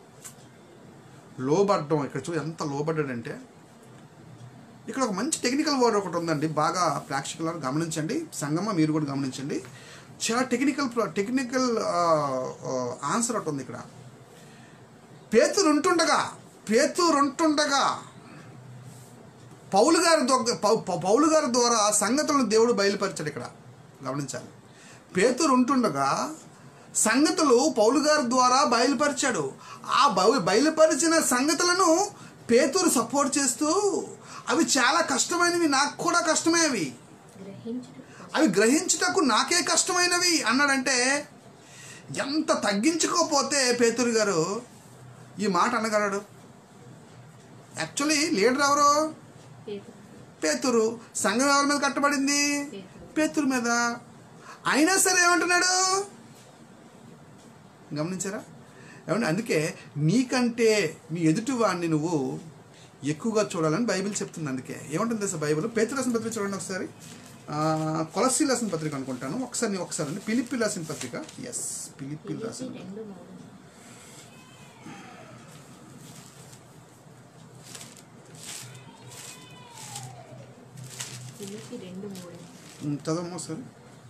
లోబడ్డం ఇక్కడ చూ ఎంత లోబడ్డాడంటే ఇక్కడ ఒక మంచి టెక్నికల్ వర్డ్ ఒకటి ఉందండి బాగా ప్రేక్షకులను గమనించండి సంగమ మీరు కూడా గమనించండి చాలా టెక్నికల్ టెక్నికల్ ఆన్సర్ ఒకటి ఉంది ఇక్కడ పేతురు ఉంటుండగా పేతురు ఉంటుండగా పౌలు గారి దొగ్గ పౌ- పౌ- పౌలు గారి ద్వారా సంగతులను దేవుడు బయలుపరిచాడు ఇక్కడ గమనించాలి పేతురు ఉంటుండగా సంగతులు పౌలు గారి ద్వారా బయలుపరిచాడు ఆ బయ- బయలుపరిచిన సంగతులను పేతురు సపోర్ట్ చేస్తూ అవి చాలా కష్టమైనవి నాకు కూడా కష్టమే అవి గ్రహించుటకు అవి గ్రహించుటకు నాకే కష్టమైనవి అన్నాడంటే ఎంత తగ్గించుకోపోతే పేతురు గారు ఈ మాట అనగలడు యాక్చువల్లీ లీడర్ ఎవరు పేతురు. పేతురు సంఘం ఎవరి మీద కట్టబడింది పేతురు. పేతురు మీద అయినా సరే ఏమంటున్నాడు గమనించారా ఏమంటే అందుకే నీకంటే మీ ఎదుటి వాడిని నువ్వు ఎక్కువగా చూడాలని బైబిల్ చెప్తుంది అందుకే ఏమంటుంది తెలుసా బైబిల్ పేతురు రాసిన పత్రిక చూడండి ఒకసారి ఆ, కొలస్సీ రాసిన పత్రిక అనుకుంటాను ఒకసారి ఒకసారి అండి పిలిపి రాసిన పత్రిక ఎస్ పిలిపి రాసిన ఫిలిప్పీ రెండు మూడు ఫిలిప్పీ రెండు మూడు ఉమ్, చదవమ్మా ఒకసారి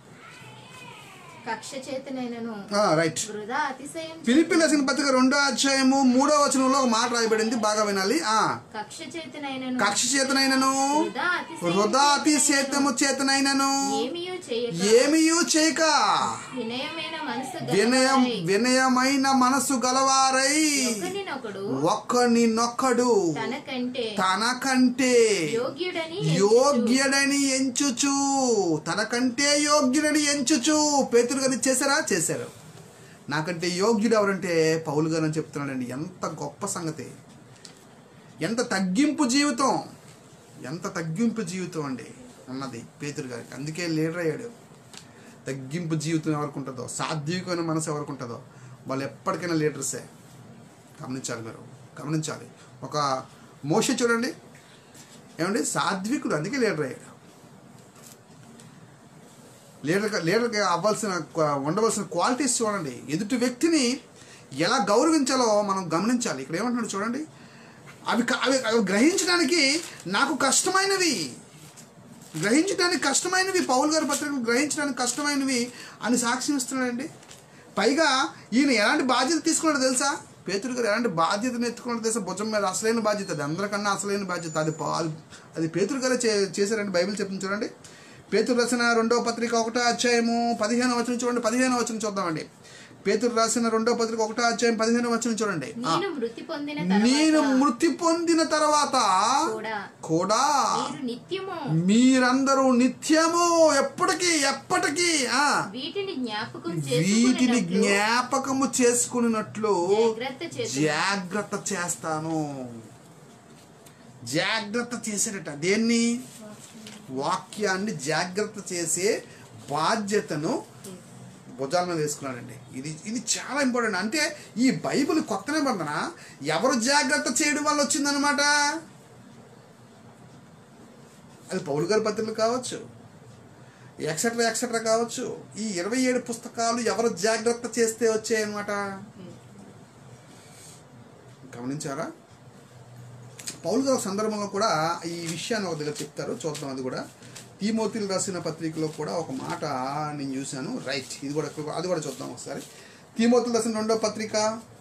కక్ష చేతనైనను ఆ, రైట్ వృధా అతిశయం పిలిపి రాసిన పత్రిక రెండో అధ్యాయము మూడో వచనంలో ఒక మాట రాయబడింది బాగా వినాలి ఆ కక్ష చేతనైనను కక్ష చేతనైనను వృధా అతిశయం వృధా అతిశేతము చేతనైనను ఏమియో చేయక ఏమియూ చేయక వినయమైన మనసు వినయం గలవారై, వినయమైన మనసు గలవారై ఒకరినొకడు ఒక్కని నొక్కడు తనకంటే తనకంటే యోగ్యుడని యోగ్యుడని ఎంచుచు తనకంటే యోగ్యుడని ఎంచుచు పేతురు గారు చేశారా చేశారు నాకంటే యోగ్యుడు ఎవరంటే పౌలు గారు అని చెప్తున్నాడండి ఎంత గొప్ప సంగతి ఎంత తగ్గింపు జీవితం ఎంత తగ్గింపు జీవితం అండి ఉన్నది పేతురు గారికి అందుకే లీడర్ అయ్యాడు తగ్గింపు జీవితం ఎవరికి ఉంటుందో సాత్వికమైన మనసు ఎవరికి ఉంటుందో వాళ్ళు ఎప్పటికైనా లీడర్సే గమనించాలి మీరు గమనించాలి ఒక మోష చూడండి ఏమండి సాత్వికుడు అందుకే లీడర్ అయ్యాడు లీడర్గా లీడర్గా అవ్వాల్సిన క్వ- ఉండవలసిన క్వాలిటీస్ చూడండి ఎదుటి వ్యక్తిని ఎలా గౌరవించాలో మనం గమనించాలి ఇక్కడ ఏమంటున్నాడు చూడండి అవి క- అవి అవి గ్రహించడానికి నాకు కష్టమైనవి గ్రహించడానికి కష్టమైనవి పౌల్ గారి పత్రికలు గ్రహించడానికి కష్టమైనవి అని సాక్ష్యం ఇస్తున్నాడండి పైగా ఈయన ఎలాంటి బాధ్యత తీసుకున్నాడో తెలుసా పేతురు గారు ఎలాంటి బాధ్యతను ఎత్తుకున్నాడో తెలుసా భుజం మీద అసలైన బాధ్యత అది అందరికన్నా అసలైన బాధ్యత అది పా- అది- అది పేతురు గారే చే చేశారండి బైబిల్ చెప్పింది చూడండి పేతురు రాసిన రెండో పత్రిక ఒకటో అధ్యాయము పదిహేను వచనం చూడండి పదిహేను వచనం చూద్దామండి పేతురు రాసిన రెండో పత్రిక ఒకటో అధ్యాయం పదిహేను వచనం చూడండి ఆ, నేను మృతి పొందిన నేను తర్వాత మృతి పొందిన తర్వాత కూడా కూడా మీరు నిత్యము మీరందరూ నిత్యము ఎప్పటికీ ఎప్పటికీ ఆ వీటిని జ్ఞాపకం వీటిని చేసుకున్నట్లు జ్ఞాపకము చేసుకున్నట్లు జాగ్రత్త చేసు జాగ్రత్త చేస్తాను జాగ్రత్త చేసేటట దేన్ని వాక్యాన్ని జాగ్రత్త చేసే బాధ్యతను భుజాల మీద వేసుకున్నాడండి ఇది ఇది చాలా ఇంపార్టెంట్ అంటే ఈ బైబిల్ కొత్త నిబంధన ఎవరు జాగ్రత్త చేయడం వల్ల వచ్చిందనమాట అది పౌరు గారి పత్రికలు కావచ్చు ఎక్సెట్రా ఎక్సెట్రా కావచ్చు ఈ ఇరవై ఏడు పుస్తకాలు ఎవరు జాగ్రత్త చేస్తే వచ్చాయన్నమాట గమనించారా పౌలు గారు సందర్భంలో కూడా ఈ విషయాన్ని ఒక దగ్గర చెప్తారు చూద్దాం అది కూడా తీమోతిలు రాసిన పత్రికలో కూడా ఒక మాట నేను చూశాను రైట్ ఇది కూడా అది కూడా చూద్దాం ఒకసారి తీమోతులు రాసిన రెండో పత్రిక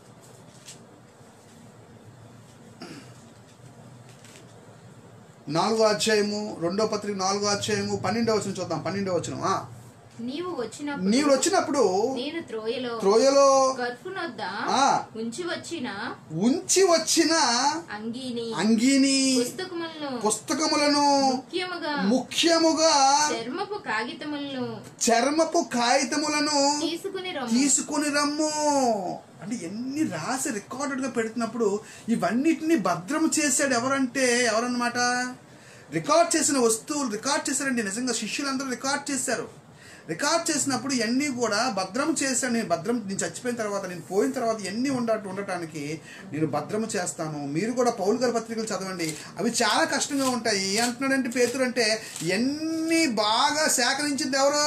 నాలుగో అధ్యాయము రెండో పత్రిక నాలుగో అధ్యాయము పన్నెండో వచ్చిన చూద్దాం పన్నెండో వచ్చిన నీవు వచ్చినప్పుడు నీవు వచ్చినప్పుడు నేను త్రోయలో త్రోయలో గర్భునొద్ద ఆ. ఉంచి వచ్చిన ఉంచి వచ్చిన అంగీని అంగీని పుస్తకములను పుస్తకములను ముఖ్యముగా ముఖ్యముగా చర్మపు కాగితములను చర్మపు కాగితములను తీసుకుని రమ్ము తీసుకుని రమ్ము అంటే ఎన్ని రాసి రికార్డెడ్గా పెడుతున్నప్పుడు ఇవన్నిటిని భద్రం చేశాడు ఎవరంటే ఎవరన్నమాట రికార్డ్ చేసిన వస్తువులు రికార్డ్ చేశారండి నిజంగా శిష్యులందరూ రికార్డ్ చేశారు రికార్డ్ చేసినప్పుడు ఇవన్నీ కూడా భద్రం చేశాను నేను భద్రం నేను చచ్చిపోయిన తర్వాత నేను పోయిన తర్వాత ఇవన్నీ ఉండ ఉండటానికి నేను భద్రము చేస్తాను మీరు కూడా పౌలు గారి పత్రికలు చదవండి అవి చాలా కష్టంగా ఉంటాయి ఏ అంటున్నాడంటే పేతురు అంటే ఎన్ని బాగా సేకరించింది ఎవరు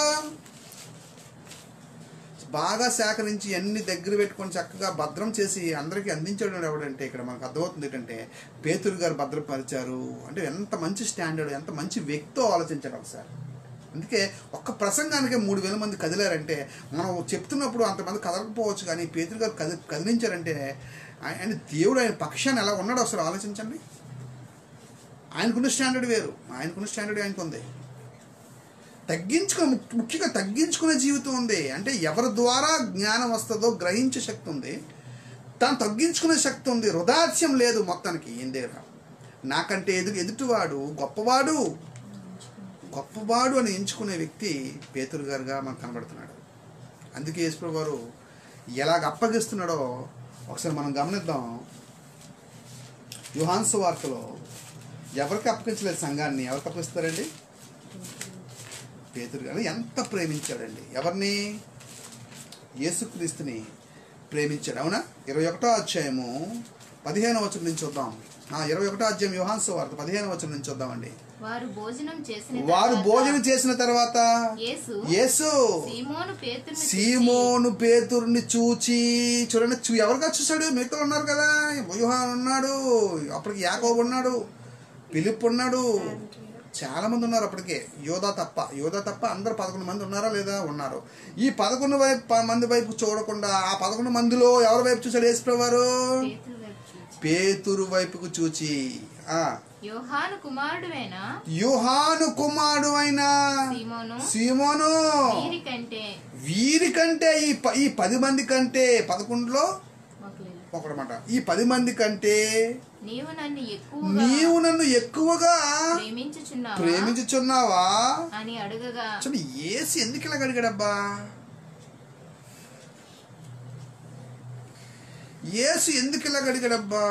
బాగా సేకరించి అన్ని దగ్గర పెట్టుకొని చక్కగా భద్రం చేసి అందరికీ అందించడం ఎవడంటే ఇక్కడ మనకు అర్థమవుతుంది ఏంటంటే పేతురు గారు భద్రపరిచారు అంటే ఎంత మంచి స్టాండర్డ్ ఎంత మంచి వ్యక్తితో ఆలోచించాడు ఒకసారి అందుకే ఒక్క ప్రసంగానికే మూడు వేల మంది కదిలారంటే మనం చెప్తున్నప్పుడు అంతమంది కదలకపోవచ్చు కానీ పేతురు గారు కది కదిలించారంటే ఆయన దేవుడు ఆయన పక్షాన్ని ఎలా ఉన్నాడో ఒకసారి ఆలోచించండి ఆయనకున్న స్టాండర్డ్ వేరు ఆయనకున్న స్టాండర్డ్ ఆయనకు ఉంది తగ్గించుకునే ముఖ్య- ముఖ్యంగా తగ్గించుకునే జీవితం ఉంది అంటే ఎవరి ద్వారా జ్ఞానం వస్తుందో గ్రహించే శక్తి ఉంది తాను తగ్గించుకునే శక్తి ఉంది హృదాస్యం లేదు మొత్తానికి ఏం దగ్గర నాకంటే ఎదు ఎదుటివాడు గొప్పవాడు గొప్పవాడు అని ఎంచుకునే వ్యక్తి పేతురు గారుగా మనకు కనబడుతున్నాడు అందుకే యేసుప్రభు వారు ఎలాగ అప్పగిస్తున్నాడో ఒకసారి మనం గమనిద్దాం యుహాన్సు వార్తలో ఎవరికి అప్పగించలేదు సంఘాన్ని ఎవరికి అప్పగిస్తారండి పేతురు గారు ఎంత ప్రేమించాడండి ఎవరిని యేసుక్రీస్తుని ప్రేమించాడు అవునా ఇరవై ఒకటో అధ్యాయము పదిహేను వచనం నుంచి చూద్దాం ఆ, ఇరవై ఒకటో అధ్యాయం యోహాన్స్ వార్త పదిహేను వచనం నుంచి చూద్దామండి వారు భోజనం చేసిన వారు తరువాత భోజనం చేసిన తర్వాత యేసు యేసు సీమోను పేతురును చూసి, సీమోను పేతుర్ని చూచి చూడండి చూ ఎవరిగా చూశాడు మిగతా ఉన్నారు కదా యూహాన్ ఉన్నాడు అప్పటికి యాకోబు ఉన్నాడు పిలిప్ ఉన్నాడు చాలా మంది ఉన్నారు అప్పటికే యోధా తప్ప యోధా తప్ప అందరు పదకొండు మంది ఉన్నారా లేదా ఉన్నారు ఈ పదకొండు వైపు ప- మంది వైపు చూడకుండా ఆ పదకొండు మందిలో ఎవరి వైపు చూశాడు యేసుప్రవారు పేతురు వైపు చూచి, పేతురు వైపుకు చూచి ఆ యోహాను కుమారుడువైన యూహాను కుమారుడు అయిన సీమోను సీమోను వీరికంటే వీరికంటే ఈ ప- ఈ పది మంది కంటే పదకొండులో ఒకవేళ ఒకడమాట ఈ పది మంది కంటే నీవు నన్ను ఎక్కువగా నీవు నన్ను ఎక్కువగా ప్రేమించుచున్నావా ప్రేమించుచున్నావా అని అడగగా చూడండి ఏసు ఎందుకు ఇలా అడిగాడబ్బా ఏసు ఎందుకు ఇలా అడిగాడబ్బా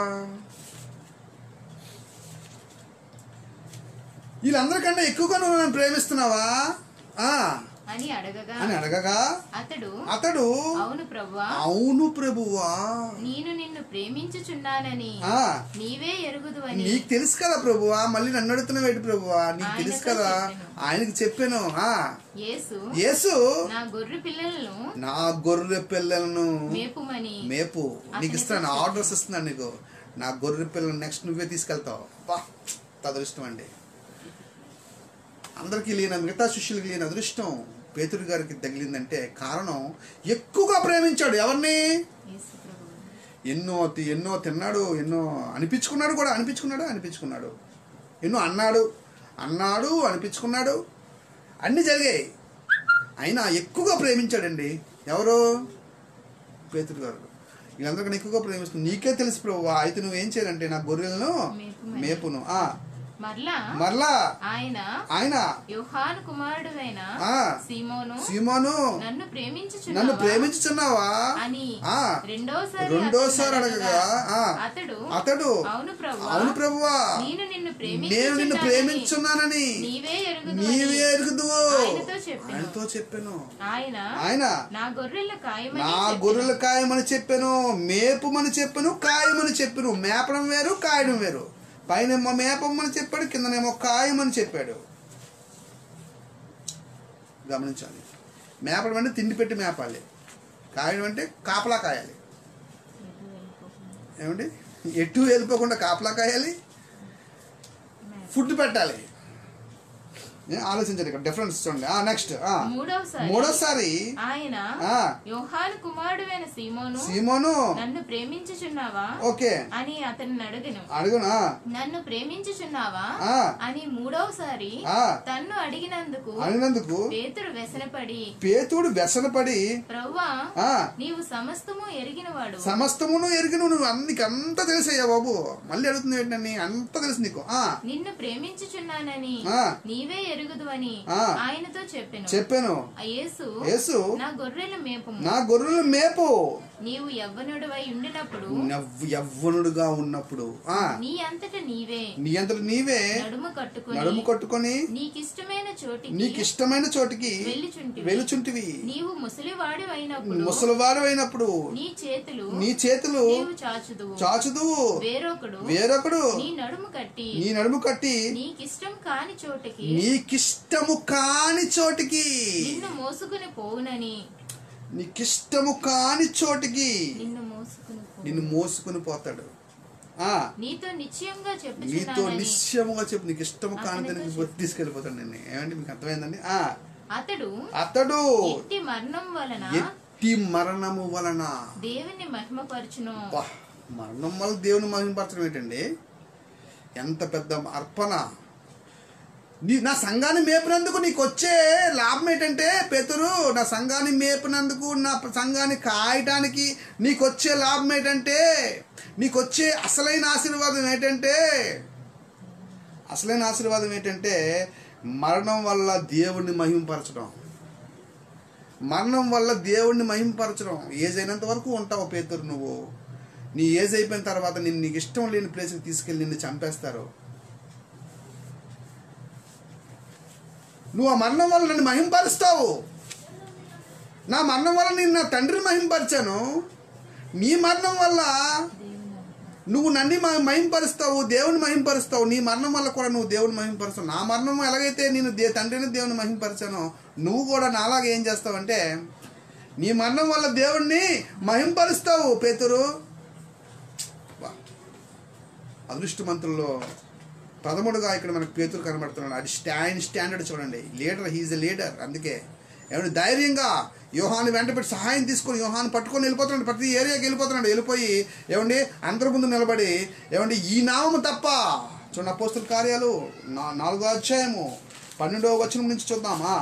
వీళ్ళందరికంటే ఎక్కువగా నువ్వు నన్ను ప్రేమిస్తున్నావా ఆ అని అడగగా అని అడగగా అతడు అతడు అవును ప్రభువా అవును ప్రభువా నేను నిన్ను ప్రేమించుచున్నానని ఆ నీవే ఎరుగుదు అని నీకు తెలుసు కదా ప్రభువా మళ్ళీ నన్ను అడుగుతున్నావు ఏంటి ప్రభువా నీకు ఆయనతో తెలుసు కదా చెప్పాను. ఆయనకి చెప్పాను ఆ యేసు యేసు నా గొర్రె పిల్లలను నా గొర్రె పిల్లలను మేపుమని మేపు నీకు అతనితో ఇస్తున్నాను చెప్పాను. ఆర్డర్స్ ఇస్తున్నాను నీకు నా గొర్రె పిల్లలు నెక్స్ట్ నువ్వే తీసుకెళ్తావు వా అదృష్టం అండి అందరికీ లేని మిగతా శిష్యులకి లేని అదృష్టం పేతురు గారికి తగిలిందంటే కారణం ఎక్కువగా ప్రేమించాడు ఎవరిని యేసు ప్రభువు ఎన్నో తి- ఎన్నో తిన్నాడు ఎన్నో అనిపించుకున్నాడు కూడా అనిపించుకున్నాడు అనిపించుకున్నాడు ఎన్నో అన్నాడు అన్నాడు అనిపించుకున్నాడు అన్నీ జరిగాయి అయినా ఎక్కువగా ప్రేమించాడండి ఎవరు పేతుడు గారు వీళ్ళందరికన్నా ఎక్కువగా ప్రేమిస్తుంది నీకే తెలుసు ప్రభు అయితే నువ్వేం చేయాలంటే నా గొర్రెలను మేపుమని. మేపును ఆ మరలా మరలా ఆయన ఆయన యోహాను కుమారుడువైన ఆ సీమోను సీమోను నన్ను నన్ను ప్రేమించుచున్నావా ప్రేమించుచున్నావా అని ఆ రెండోసారి రెండోసారి అతన్ని అడగగా ఆ అతడు అతడు అవును ప్రభు అవును ప్రభువా నేను నిన్ను నేను నిన్ను ప్రేమించుచున్నానని ప్రేమించున్నానని నీవే ఎరుగుదు నీవే ఎరుగుదువు ఆయనతో చెప్పెను. ఆయనతో చెప్పాను ఆయన ఆయన నా గొర్రెల కాయమని నా చెప్పెను. గొర్రెలు కాయమని చెప్పాను మేపుమని చెప్పాను కాయమని చెప్పాను మేపడం వేరు కాయడం వేరు పైన మేపమని చెప్పాడు కిందనేమో కాయమని చెప్పాడు గమనించాలి మేపడం అంటే తిండి పెట్టి మేపాలి కాయడం అంటే కాపలా కాయాలి ఏమండి ఎటు వెళ్ళిపోకుండా కాపలా కాయాలి ఫుడ్ పెట్టాలి ఏ, ఆలోచించండి ఇక్కడ డిఫరెన్స్ చూడండి నెక్స్ట్ మూడవసారి మూడోసారి ఆయన ఆ, యోహాను కుమారుడైన సీమోను సీమోను నన్ను ప్రేమించుచున్నావా ఓకే అని అతన్ని అడుగును అడుగునా నన్ను ప్రేమించుచున్నావా ఆ, అని మూడవసారి ఆ, తన్ను అడిగినందుకు అడిగినందుకు పేతురు వ్యసనపడి పేతుడు వ్యసనపడి ప్రవ్వా ఆ నీవు సమస్తము ఎరిగినవాడు సమస్తమును ఎరిగిన నువ్వు అన్నికి అంతా తెలిసయ్యా బాబు మళ్ళీ అడుగుతుంది ఏంటని అంత తెలుసు నీకు ఆ నిన్ను ప్రేమించుచున్నానని ఆ. నీవే ఎరుగుదు అని ఆ. ఆయనతో చెప్పెను చెప్పాను ఆ యేసు యేసు నా గొర్రెల మేపము నా గొర్రెలు మేపు నీవు యవ్వనుడివై ఉండినప్పుడు నవ్వు యవ్వనుడుగా ఉన్నప్పుడు ఆ నీ అంతట నీవే నీ అంతటి నీవే నడుము కట్టుకుని నడుము కట్టుకొని నీకిష్టమైన చోటికి నీకు ఇష్టమైన చోటికి వెళ్ళుచుంటివి వెలుచుంటివి నీవు ముసలివాడు అయినప్పుడు ముసలివాడు అయినప్పుడు నీ చేతులు నీ చేతులు నీవు చాచుదువు చాచుదువు వేరొకడు వేరొకడు నీ నడుము కట్టి నీ నడుము కట్టి నీకిష్టం కాని చోటికి నీకిష్టము కాని చోటికి నిన్ను మోసుకుని పోవునని నీకిష్టము కాని చోటికి నిన్ను మోసుకుని పోవు నిన్ను మోసుకుని పోతాడు ఆ నీతో నిశ్చయంగా నీతో చెప్పుచున్నానని నిశ్చయముగా చెప్పు నీకు ఇష్టము కాని అతనితో దానికి తీసుకెళ్ళిపోతాడు నిన్ను ఏమండి మీకు అర్థమైందండి ఆ అతడు అతడు ఎట్టి మరణం వలన ఎట్టి మరణము వలన దేవుని మహిమపరచును అబ్బా, మరణం వల్ల దేవుని మహిమపరచడం ఏంటండి ఎంత పెద్ద అర్పణ నీ నా సంఘాన్ని మేపినందుకు నీకు వచ్చే లాభం ఏంటంటే పేతురు నా సంఘాన్ని మేపినందుకు నా సంఘాన్ని కాయటానికి నీకు వచ్చే లాభం ఏంటంటే నీకు వచ్చే అసలైన ఆశీర్వాదం ఏంటంటే అసలైన ఆశీర్వాదం ఏంటంటే మరణం వల్ల దేవుణ్ణి మహింపరచడం మరణం వల్ల దేవుణ్ణి మహింపరచడం ఏజ్ అయినంత వరకు ఉంటావు పేతురు నువ్వు నీ ఏజ్ అయిపోయిన తర్వాత నిన్ను నీకు ఇష్టం లేని ప్లేస్కి తీసుకెళ్ళి నిన్ను చంపేస్తారు నువ్వు ఆ మరణం వల్ల నన్ను మహింపరుస్తావు నా మరణం వల్ల నేను నా తండ్రిని మహింపరిచాను నీ మరణం వల్ల నువ్వు నన్ను మ- మహింపరుస్తావు దేవుని మహింపరుస్తావు నీ మరణం వల్ల కూడా నువ్వు దేవుని మహింపరుస్తావు నా మరణం ఎలాగైతే నేను దే తండ్రిని దేవుని మహింపరిచానో నువ్వు కూడా నాలాగా ఏం చేస్తావంటే నీ మరణం వల్ల దేవుణ్ణి మహింపరుస్తావు పేతురు వా. అదృష్టమంతుల్లో ప్రథముడుగా ఇక్కడ మనకు పేతురు కనబడుతున్నాడు అది స్టాండ్ స్టాండర్డ్ చూడండి లీడర్ హీజ్ ఎ లీడర్ అందుకే ఏమంటే ధైర్యంగా యోహాను వెంట పెట్టి సహాయం తీసుకొని యోహాను పట్టుకొని వెళ్ళిపోతున్నాడు ప్రతి ఏరియాకి వెళ్ళిపోతున్నాడు వెళ్ళిపోయి ఏమండి అందరి ముందు నిలబడి ఏమండి ఈ నామము తప్ప చూడండి అపోస్తుల కార్యాలు నా నాలుగో అధ్యాయము పన్నెండవ వచనం నుంచి చూద్దామా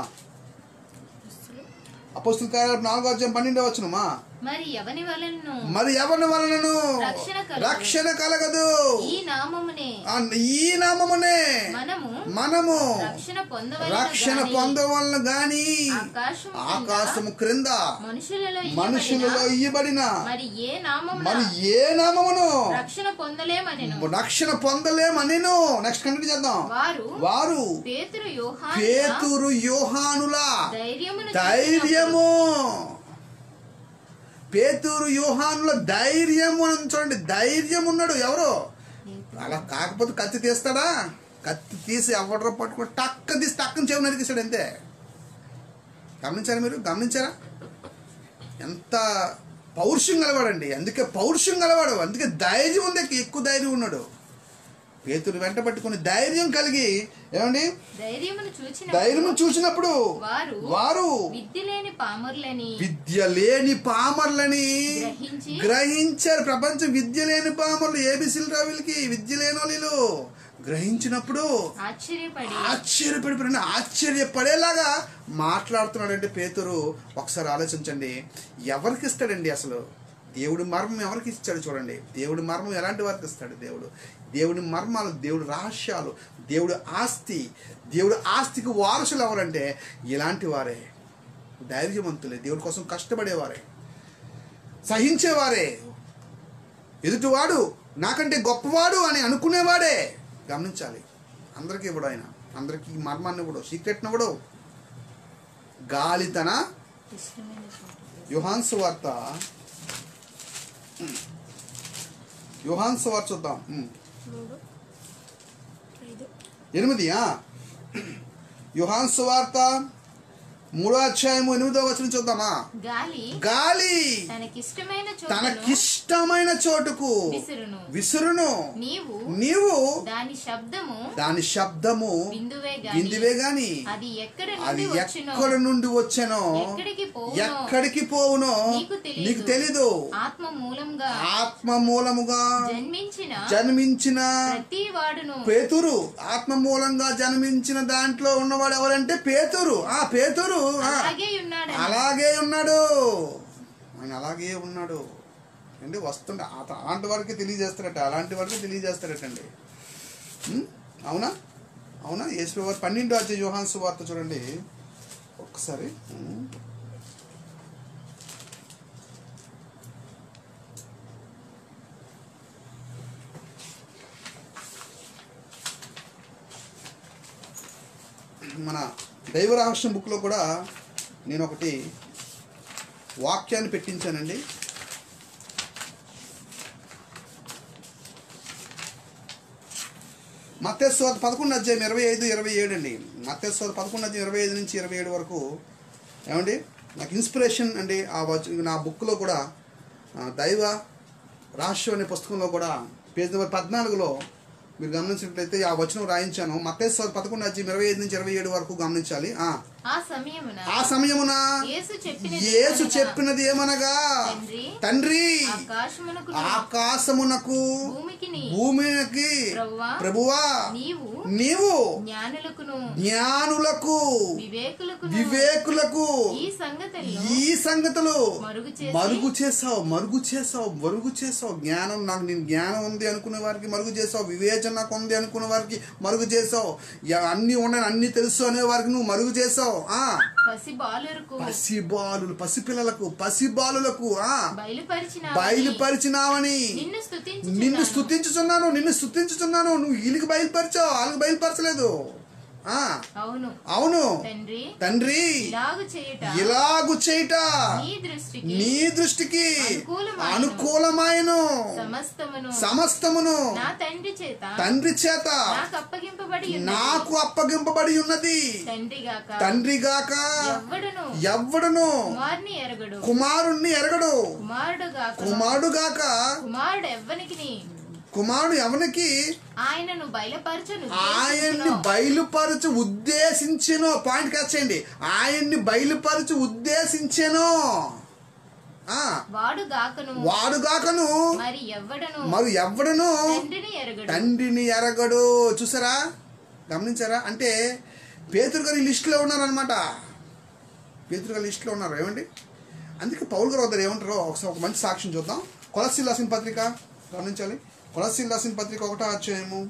అపోస్తుల కార్యాలు నాలుగో అధ్యాయం పన్నెండవ వచనమా మరి ఎవని వలనను మరి ఎవరి వలనను రక్షణ కలగదు. రక్షణ కలగదు ఈ నామమునే ఆ ఈ నామమునే మనము మనము రక్షణ పొందవలెను రక్షణ గాని పొందవలన గాని ఆకాశము కింద ఆకాశము క్రింద మనుషులలో మనుషులలో ఇయ్యబడిన ఇయ్యబడిన మరి ఏ నామమున మరి ఏ నామమును రక్షణ పొందలేమనెను రక్షణ పొందలేమనిను నెక్స్ట్ కంటిన్యూ చేద్దాం వారు వారు పేతురు యోహాను పేతురు యోహానుల ధైర్యమును ధైర్యము పేతురు యోహానుల ధైర్యము అని చూడండి ధైర్యం ఉన్నాడు ఎవరు అలా కాకపోతే కత్తి తీస్తాడా కత్తి తీసి ఎవడో పట్టుకుని టక్క తీసి టక్కని చెవి నరికిస్తాడు అంతే గమనించారా మీరు గమనించారా ఎంత పౌరుషం గలవాడండి అందుకే పౌరుషం గలవాడు అందుకే ధైర్యం ఉంది ఎక్కువ ధైర్యం ఉన్నాడు పేతురు వెంట పట్టుకుని ధైర్యం కలిగి ఏమండి ధైర్యమును చూచిన ధైర్యం చూసినప్పుడు వారు వారు విద్య లేని పామరులని విద్య లేని పామర్లని గ్రహించి గ్రహించారు ప్రపంచం విద్య లేని పామర్లు ఏబిసిల్ రావిలకి విద్య లేని వాళ్ళు గ్రహించినప్పుడు ఆశ్చర్యపడి ఆశ్చర్యపడిపోయిన ఆశ్చర్యపడేలాగా మాట్లాడుతున్నాడంటే పేతురు ఒకసారి ఆలోచించండి ఎవరికి ఇస్తాడండి అసలు దేవుడి మర్మం ఎవరికి ఇచ్చాడు చూడండి దేవుడి మర్మం ఎలాంటి వారికి ఇస్తాడు దేవుడు దేవుడి మర్మాలు దేవుడి రహస్యాలు దేవుడి ఆస్తి దేవుడి ఆస్తికి వారసులు ఎవరంటే ఇలాంటి వారే ధైర్యవంతులే దేవుడి కోసం కష్టపడేవారే సహించేవారే ఎదుటివాడు నాకంటే గొప్పవాడు అని అనుకునేవాడే గమనించాలి అందరికీ ఇవ్వడు ఆయన అందరికీ మర్మాన్ని ఇవ్వడు సీక్రెట్ని ఇవ్వడు గాలి తన ఇష్టమైన చోటు. యుహాన్స్ వార్త యుహాన్స్ వార్త చూద్దాం ఉమ్. మూడు ఐదు ఎనిమిది ఆ? యుహాన్స్ వార్త మూడో అధ్యాయము ఎనిమిదో వచనం చూద్దామా గాలి గాలి తనకిష్టమైన చోటును తనకిష్టమైన చోటుకు విసురును విసురును నీవు నీవు దాని శబ్దము దాని శబ్దము బిందువే గాని బిందివే గాని అది ఎక్కడ అది నుండి వచ్చునో ఎక్కడ నుండి వచ్చానో ఎక్కడికి పోవునో ఎక్కడికి పోవునో నీకు తెలీదు. నీకు తెలీదు ఆత్మ మూలంగా ఆత్మ మూలముగా జన్మించిన జన్మించిన ప్రతి వాడును పేతురు ఆత్మ మూలంగా జన్మించిన దాంట్లో ఉన్నవాడు ఎవరంటే పేతురు ఆ పేతురు ఆ, అలాగే ఉన్నాడు అలాగే ఉన్నాడు ఆయన అలాగే ఉన్నాడు అంటే వస్తుండే అత- అలాంటి వారికి తెలియజేస్తారట అలాంటి వారికి తెలియజేస్తారటండి ఉం? అవునా అవునా యేసు వారు పన్నెండు అధ్యాయ యోహాన్స్ వార్త చూడండి ఒక్కసారి ఉం. మన దైవ రహస్యం బుక్లో కూడా నేను ఒకటి వాక్యాన్ని పెట్టించానండి మత్స్వాద పదకొండు అధ్యాయం ఇరవై ఐదు ఇరవై ఏడు అండి మత్స్వాద పదకొండు అధ్యాయం ఇరవై ఐదు నుంచి ఇరవై ఏడు వరకు ఏమండి నాకు ఇన్స్పిరేషన్ అండి ఆ వచ- నా బుక్లో కూడా ఆ, దైవ రహస్యం అనే పుస్తకంలో కూడా పేజ్ నెంబర్ పద్నాలుగులో మీరు గమనించినట్లయితే ఆ వచనం రాయించాను మత్స్వాద పదకొండు అధ్యాయం ఇరవై ఐదు నుంచి ఇరవై ఏడు వరకు గమనించాలి ఆ ఆ సమయమున ఆ సమయమున యేసు చెప్పినది యేసు ఏమనగా, చెప్పినది ఏమనగా తండ్రి, తండ్రి ఆకాశమునకు ఆకాశమునకు భూమికిని భూమికి ప్రభువా, ప్రభువా నీవు నీవు జ్ఞానులకును జ్ఞానులకు వివేకులకును వివేకులకు ఈ సంగతుల్లో ఈ సంగతులు మరుగు చేసి మరుగు చేసావు మరుగు చేసావు మరుగు చేసావు జ్ఞానం నాకు నేను జ్ఞానం ఉంది అనుకునే వారికి మరుగు చేసావు వివేచన నాకు ఉంది అనుకునే వారికి మరుగు చేసావు యా- అన్ని ఉన్నాయి అన్ని తెలుసు అనే వారికి నువ్వు మరుగు చేసావు ఆ పసి బాలురకు పసిబాలులు పసిపిల్లలకు పసిబాలులకు ఆ బయలుపరిచిన బయలుపరిచినావని నిన్ను స్తుతించు నిన్ను స్తుతించుచున్నాను నిన్ను స్తుతించుచున్నాను నువ్వు వీళ్ళకి బయలుపరిచావు వాళ్ళకి బయలుపరచలేదు ఆ అవును అవును తండ్రి తండ్రి ఇలాగు చేయుట ఇలాగు చేయట నీ దృష్టికి నీ దృష్టికి అనుకూలమాయెను. అనుకూలమాయను సమస్తమును సమస్తమును నా తండ్రి చేత తండ్రి చేత నాకు అప్పగింపబడి ఉన్నది. నాకు అప్పగింపబడి ఉన్నది తండ్రి గాక తండ్రి గాక ఎవ్వడును ఎవ్వడును కుమారుని ఎరగడు కుమారుణ్ణి ఎరగడు కుమారుడు గాక కుమారుడు గాక కుమారుడు ఎవ్వనికి కుమారుడు ఎవరికి ఆయనను బయలుపరచను ఆయన్ని బయలుపరచు ఉద్దేశించెను పాయింట్ క్యాచ్ చేయండి ఆయన్ని బయలుపరచు ఉద్దేశించెను ఆ వాడు గాకను వాడుగాకను మరి ఎవ్వడను మరి ఎవ్వడను తండ్రిని ఎరగడు తండ్రిని ఎరగడు చూసారా గమనించారా అంటే పేతురు గారు ఈ లిస్టులో ఉన్నారనమాట పేతురు గారు లిస్టులో ఉన్నారు ఏమండి అందుకే పౌల్ గారు వద్దరు ఏమంటారో ఒకసారి ఒక మంచి సాక్ష్యం చూద్దాం కొలసి రాసిన పత్రిక గమనించాలి కొలసి రాసిన పత్రిక ఒకటో అధ్యాయము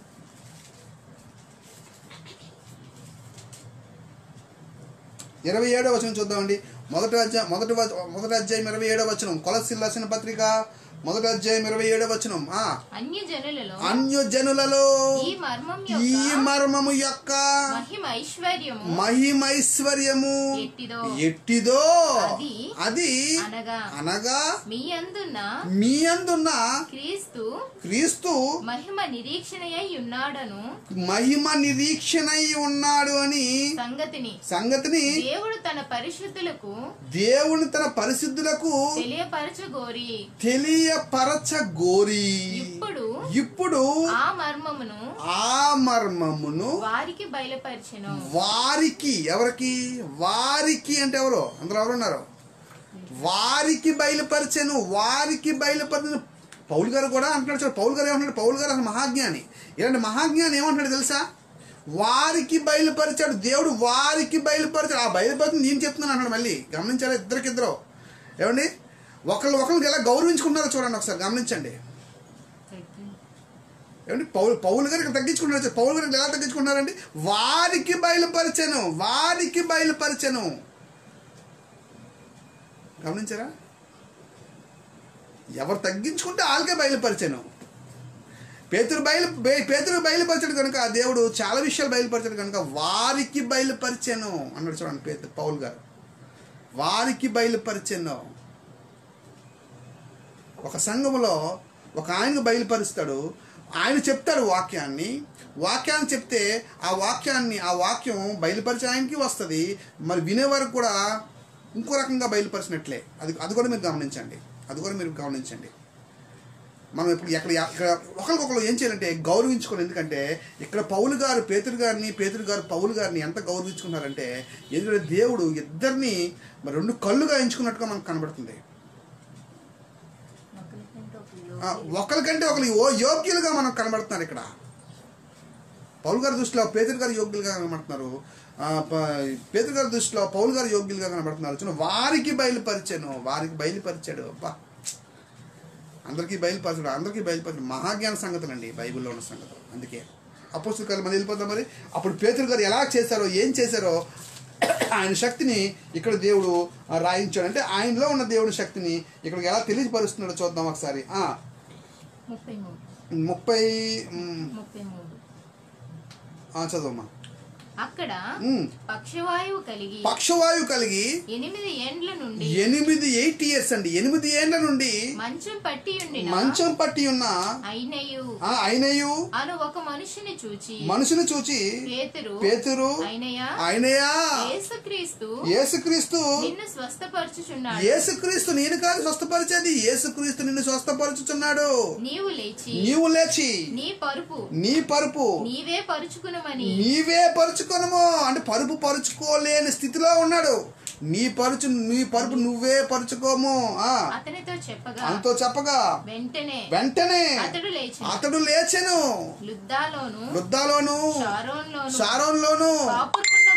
ఇరవై ఏడో వచనం చూద్దామండి మొదటి అధ్యాయం మొదటి వ- మొదటి అధ్యాయం ఇరవై ఏడో వచనం కొలసి రాసిన పత్రిక మొదటి అధ్యాయం ఇరవై ఏడో వచనం ఆ అన్య జనులలో అన్యజనులలో ఈ మర్మం ఈ యొక్క మర్మము యొక్క మహిమ ఐశ్వర్యము మహిమైశ్వర్యము ఎట్టిదో ఎట్టిదో అది అది అనగా అనగా మీ అందున్న మీ అందున్న క్రీస్తు క్రీస్తు మహిమ నిరీక్షణయై ఉన్నాడను మహిమ నిరీక్షణై ఉన్నాడు అని సంగతిని సంగతిని దేవుడు తన పరిశుద్ధులకు దేవుని తన పరిశుద్ధులకు తెలియపరచగోరి తెలియపరచ గోరి ఇప్పుడు ఇప్పుడు ఆ మర్మమును ఆ మర్మమును వారికి బయలుపరిచెను వారికి ఎవరికి వారికి అంటే ఎవరు అందరూ ఎవరున్నారు వారికి బయలుపరిచాను వారికి బయలుపరిచిన పౌల్ గారు కూడా అంటున్నాడు చూడు పౌల్ గారు ఏమంటున్నాడు పౌల్ గారు అసలు మహాజ్ఞాని ఇలాంటి మహాజ్ఞాని ఏమంటున్నాడు తెలుసా వారికి బయలుపరిచాడు దేవుడు వారికి బయలుపరిచాడు ఆ బయలుపరిచింది నేను చెప్తున్నాను అన్నాడు మళ్ళీ గమనించాలి ఇద్దరికిద్దరు ఏమండి ఒకళ్ళు ఒకరికి ఎలా గౌరవించుకున్నారో చూడండి ఒకసారి గమనించండి ఏమండి పౌలు పౌలు గారికి తగ్గించుకున్నారు పౌలు గారికి ఎలా తగ్గించుకున్నారండి వారికి బయలుపరిచాను వారికి బయలుపరిచాను గమనించారా ఎవరు తగ్గించుకుంటే వాళ్ళకే బయలుపరిచాను పేతురు బయలు బే- పేతురు బయలుపరిచాడు కనుక ఆ దేవుడు చాలా విషయాలు బయలుపరిచాడు కనుక వారికి బయలుపరిచాను అన్నాడు చూడండి పేతురు పౌల్ గారు వారికి బయలుపరిచాను ఒక సంఘములో ఒక ఆయనకు బయలుపరుస్తాడు ఆయన చెప్తాడు వాక్యాన్ని వాక్యాన్ని చెప్తే ఆ వాక్యాన్ని ఆ వాక్యం బయలుపరిచే ఆయనకి వస్తుంది మరి వినేవారికి కూడా ఇంకో రకంగా బయలుపరిచినట్లే అది అది కూడా మీరు గమనించండి అది కూడా మీరు గమనించండి మనం ఇప్పుడు ఎక్కడ ఇక్కడ ఒకరికొకరు ఏం చేయాలంటే గౌరవించుకోవాలి ఎందుకంటే ఇక్కడ పౌలు గారు పేతురు గారిని పేతురు గారు పౌలు గారిని ఎంత గౌరవించుకున్నారంటే ఎందుకంటే దేవుడు ఇద్దరిని మరి రెండు కళ్ళుగా ఎంచుకున్నట్టుగా మనకు కనబడుతుంది ఆ, ఒకరికంటే ఒకరు ఓ యోగ్యులుగా మనం కనబడుతున్నారు ఇక్కడ పౌలు గారి దృష్టిలో పేదరు గారు యోగ్యులుగా కనబడుతున్నారు ఆ, ప- పేదరు గారి దృష్టిలో పౌలు గారు యోగ్యులుగా కనబడుతున్నారు చూడండి వారికి బయలుపరిచాను వారికి బయలుపరిచాడు అబ్బా అందరికీ బయలుపరచడు అందరికీ బయలుపరచడు మహాజ్ఞాన సంగతులు అండి బైబిల్లో ఉన్న సంగతులు అందుకే అపోస్తుకాలు మనం వెళ్ళిపోతాం మరి అప్పుడు పేతురు గారు ఎలా చేశారో ఏం చేశారో ఆయన శక్తిని ఇక్కడ దేవుడు ఆ, రాయించాడు అంటే ఆయనలో ఉన్న దేవుని శక్తిని ఇక్కడికి ఎలా తెలియపరుస్తున్నాడో చూద్దాం ఒకసారి ఆ, ముప్పై మూడు ముప్పై మ్, ముప్పై మూడు ఆ, చదవమ్మా అక్కడ మ్, పక్షవాయువు కలిగి పక్షవాయువు కలిగి ఎనిమిది ఏండ్ల నుండి ఎనిమిది ఎయిట్ ఇయర్స్ అండి ఎనిమిది ఏండ్ల నుండి మంచం పట్టి ఉండిన మంచం పట్టి ఉన్న అయినయు ఆ అయినయు అను ఒక మనిషిని చూచి మనుషుని చూచి పేతురు పేతురు అయినయా ఆయనయా యేసుక్రీస్తు యేసుక్రీస్తు నిన్ను స్వస్థపరచుచున్నాడు యేసుక్రీస్తు నేను కాదు స్వస్థపరిచేది యేసుక్రీస్తు నిన్ను స్వస్థపరచుచున్నాడు నీవు లేచి నీవు లేచి నీ పరుపు నీ పరుపు నీవే పరుచుకునమని నీవే పరుచుకొనము అంటే పరుపు పరుచుకోలేని స్థితిలో ఉన్నాడు నీ పరుచు నీ పరుపు నువ్వే పరుచుకోము ఆ అతనితో చెప్పగా అంతో చెప్పగా వెంటనే వెంటనే అతడు లేచి అతడు లేచెను లుద్దాలోను వృద్ధాలోను షారోన్లోను షారోన్లోను కాపురమున్న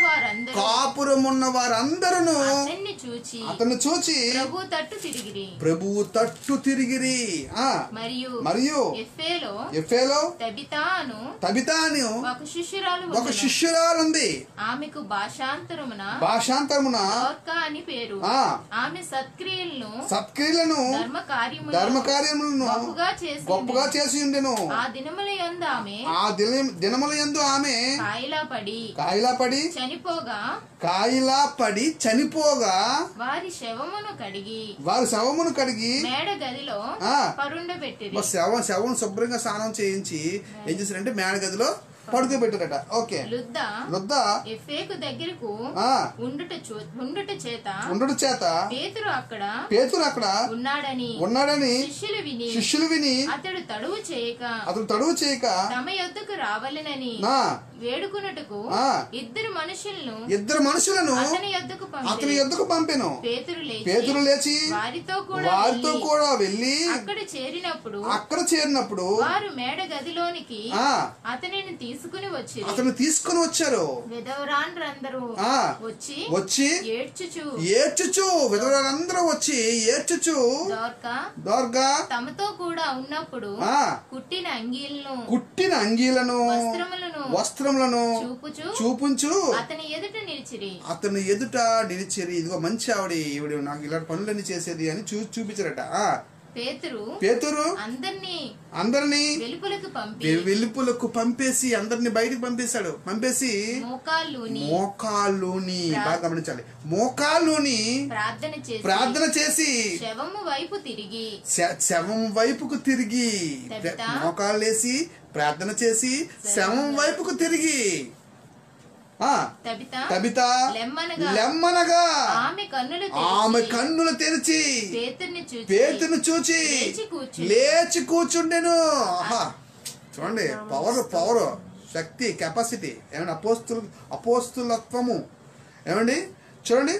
వారందరూ కాపురం ఉన్న వారందరూ అతన్ని చూచి అతన్ని చూచి ప్రభు తట్టు తిరిగిరి ప్రభువు తట్టు తిరిగిరి ఆ మరియు మరియు ఎఫేలో ఎఫేలో తబితాను తబితాను ఒక శిష్యురాలు ఒక ఉండెను. శిష్యురాలుంది ఆమెకు భాషాంతరమున భాషాంతరమున దోర్కా అని పేరు ఆ ఆమె సత్క్రియలను సత్క్రియలను ధర్మ కార్యములను ధర్మ కార్యములను గొప్పగా చేసి గొప్పగా చేసి ఉండెను ఆ దినముల యందు ఆమె ఆ దిన దినముల యందు ఆమె కాయిలా పడి కాయిలా పడి చనిపోగా కాయిలా పడి చనిపోగా వారి శవమును కడిగి వారి శవమును కడిగి మేడ గదిలో ఆ పరుండబెట్టిరి మా శవం శవం శుభ్రంగా స్నానం చేయించి ఏం చేశారంటే మేడ గదిలో పడుకోబెట్టారట ఓకే లుద్ద వృద్ధ ఎఫేకు దగ్గరకు ఆ ఉండుట చూ- ఉండుట చేత ఉండడు చేత పేతురు అక్కడ పేతురు అక్కడ ఉన్నాడని ఉన్నాడని శిష్యులు విని శిష్యులు విని అతడు తడువు చేయక అతను తడువు చేయక తమ యొద్దకు రావాలనని నా వేడుకున్నట్టుకు ఆ. ఇద్దరు మనుషులను ఇద్దరు మనుషులను అతని యొద్దకు అతని పంపి ఎద్దుకు పంపెను పేతురు లేచి పేతురు లేచి వారితో కూడా వారితో వెళ్ళి కూడా వెళ్ళి అక్కడ చేరినప్పుడు అక్కడ చేరినప్పుడు వారు మేడ గదిలోనికి ఆ అతనిని తీసుకుని వచ్చి అతను తీసుకుని వచ్చారు విధవరాండ్రందరూ ఆ వచ్చి వచ్చి ఏడ్చుచు ఏడ్చుచు విధవరాలందరూ వచ్చి ఏడ్చుచు దోర్క దోర్గా తమతో కూడా ఉన్నప్పుడు ఆ కుట్టిన అంగీలను కుట్టిన అంగీలను వస్త్రములను వస్త్రములను చూపుచు చూపుంచు అతని ఎదుట నిలిచిరి అతను ఎదుట నిలిచేరి ఇదిగో మంచి ఆవిడ ఈవిడ నాకు ఇలాంటి పనులన్నీ చేసేది అని చూ చూపించారట ఆ, పేతురు పేతురు అందరినీ అందరినీ వెలుపలకు పంపి వె- వెలుపులకు పంపేసి అందరిని బయటికి పంపేశాడు పంపేసి మోకాళ్ళుని మోకాళ్ళుని బాగా గమనించాలి మోకాళ్ళుని ప్రార్థన చేసి ప్రార్థన చేసి శవము వైపు తిరిగి శ- శవం వైపుకు తిరిగి తబితా? మోకాళ్ళేసి ప్రార్థన చేసి శవం వైపుకు తిరిగి ఆ తబిత తబిత లెమ్మనగా లెమ్మనగా ఆమె కన్నులు ఆమె తెరిచి కన్నులు తెరిచి పేతుర్ని చూచి పేతును చూచి లేచి కూర్చుండి. లేచి కూర్చుండెను ఆహా చూడండి పవర్ పవర్ శక్తి కెపాసిటీ ఏమండి అపోస్తులు అపోస్తులత్వము ఏమండి చూడండి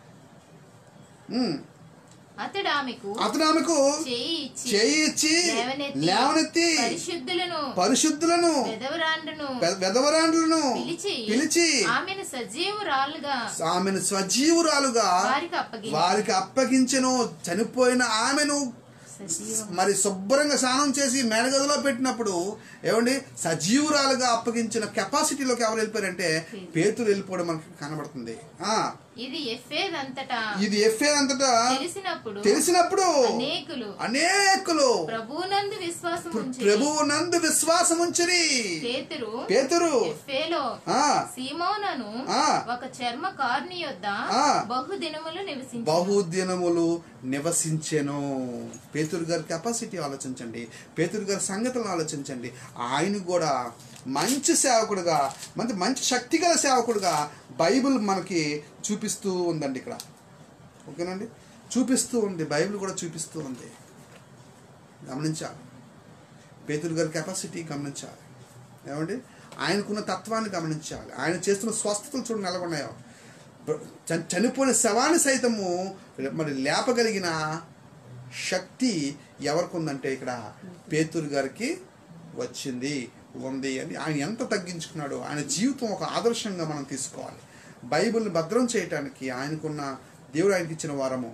ఉమ్. అతడు ఆమెకు అతను ఆమెకు చేయి ఇచ్చి చేయి ఇచ్చి లేవనెత్తి లేవనెత్తి పరిశుద్ధులను పరిశుద్ధులను పెదవరాండ్రను వె- వెధవరాండ్రులను పిలిచి పిలిచి ఆమెను సజీవురాలుగా ఆమెను సజీవురాలుగా వారికి అప్పగించి వారికి అప్పగించెను చనిపోయిన ఆమెను సజీవం మరి శుభ్రంగా స్నానం చేసి మేడగదిలో పెట్టినప్పుడు ఏమండి సజీవురాలుగా అప్పగించిన కెపాసిటీలోకి ఎవరు వెళ్ళిపోయారంటే పేతులు వెళ్ళిపోవడం మనకి కనబడుతుంది ఆ ఇది ఎఫేదంతటా ఇది ఎఫ్ఏ అంతటా తెలిసినప్పుడు తెలిసినప్పుడు అనేకులు అనేకులు ప్రభువునందు విశ్వాసం ఉంచి ప్రభువు నందు విశ్వాసం ఉంచిరి పేతురు పేతురు ఎఫేలో ఆ సీమోనను ఆ. ఒక చర్మ కార్ని యొద్ద ఆ. బహుదినములు నివసించి బహుదినములు నివసించెను పేతురు గారి కెపాసిటీ ఆలోచించండి పేతురు గారి సంగతులను ఆలోచించండి ఆయన కూడా మంచి సేవకుడుగా మంచి మంచి శక్తిగల సేవకుడుగా బైబిల్ మనకి చూపిస్తూ ఉందండి ఇక్కడ ఓకేనండి చూపిస్తూ ఉంది బైబిల్ కూడా చూపిస్తూ ఉంది గమనించాలి పేతురు గారి కెపాసిటీ గమనించాలి ఏమండి ఆయనకున్న తత్వాన్ని గమనించాలి ఆయన చేస్తున్న స్వస్థతలు చూడండి ఎలాగున్నాయో చ- చనిపోయిన శవాన్ని సైతము మరి లేపగలిగిన శక్తి ఎవరికి ఉందంటే ఇక్కడ పేతురు గారికి వచ్చింది ఉంది అని ఆయన ఎంత తగ్గించుకున్నాడో ఆయన జీవితం ఒక ఆదర్శంగా మనం తీసుకోవాలి బైబిల్ని భద్రం చేయటానికి ఆయనకున్న దేవుడు ఆయనకి ఇచ్చిన వరము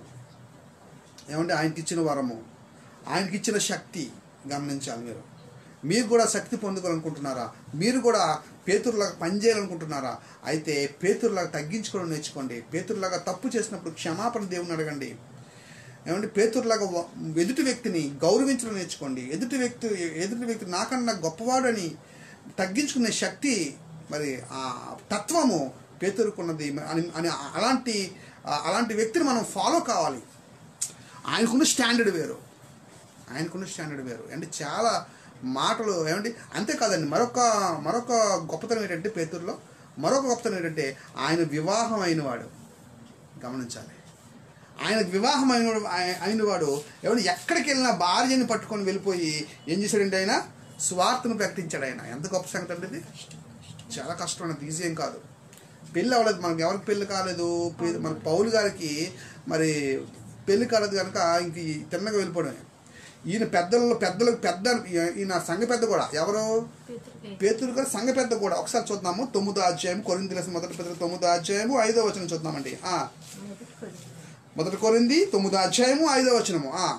ఏమంటే ఆయనకి ఇచ్చిన వరము ఆయనకి ఇచ్చిన శక్తి గమనించాలి మీరు మీరు కూడా శక్తి పొందుకోవాలనుకుంటున్నారా మీరు కూడా పేతురులాగా పనిచేయాలనుకుంటున్నారా అయితే పేతురులాగా తగ్గించుకోవడం నేర్చుకోండి పేతురులాగా తప్పు చేసినప్పుడు క్షమాపణ దేవుని అడగండి ఏమంటే పేతురులాగా వ- ఎదుటి వ్యక్తిని గౌరవించడం నేర్చుకోండి ఎదుటి వ్యక్తి ఎదుటి వ్యక్తి నాకన్నా గొప్పవాడని తగ్గించుకునే శక్తి మరి ఆ తత్వము పేతురుకున్నది అని అని అలాంటి అలాంటి వ్యక్తిని మనం ఫాలో కావాలి ఆయనకున్న స్టాండర్డ్ వేరు ఆయనకున్న స్టాండర్డ్ వేరు అంటే చాలా మాటలు ఏమంటే అంతేకాదండి మరొక మరొక గొప్పతనం ఏంటంటే పేతురులో మరొక గొప్పతనం ఏంటంటే ఆయన వివాహం అయినవాడు గమనించాలి ఆయనకు వివాహం అయిన అయిన వాడు ఎవరు ఎక్కడికి వెళ్ళినా భార్యని పట్టుకొని వెళ్ళిపోయి ఏం చేశాడంటే ఆయన స్వార్థను ప్రకటించాడు ఆయన ఎంత గొప్ప సంగతి అంటే ఇది చాలా కష్టం అది ఈజీ ఏం కాదు పెళ్ళి అవ్వలేదు మనకి ఎవరికి పెళ్ళి కాలేదు పె- మన పౌలు గారికి మరి పెళ్ళి కాలేదు కనుక ఇంక ఈ తిన్నగా వెళ్ళిపోవడమే ఈయన పెద్దలలో పెద్దలకు పెద్ద ఈయన సంఘ పెద్ద కూడా ఎవరు పేతురు గారు సంఘ పెద్ద కూడా ఒకసారి చూద్దాము తొమ్మిదో అధ్యాయం కొరింది లేసిన మొదటి పెద్ద తొమ్మిదో అధ్యాయము ఐదో వచనం చూద్దామండి ఆ మొదటి కొరింది తొమ్మిదో అధ్యాయము ఐదో వచనము ఆ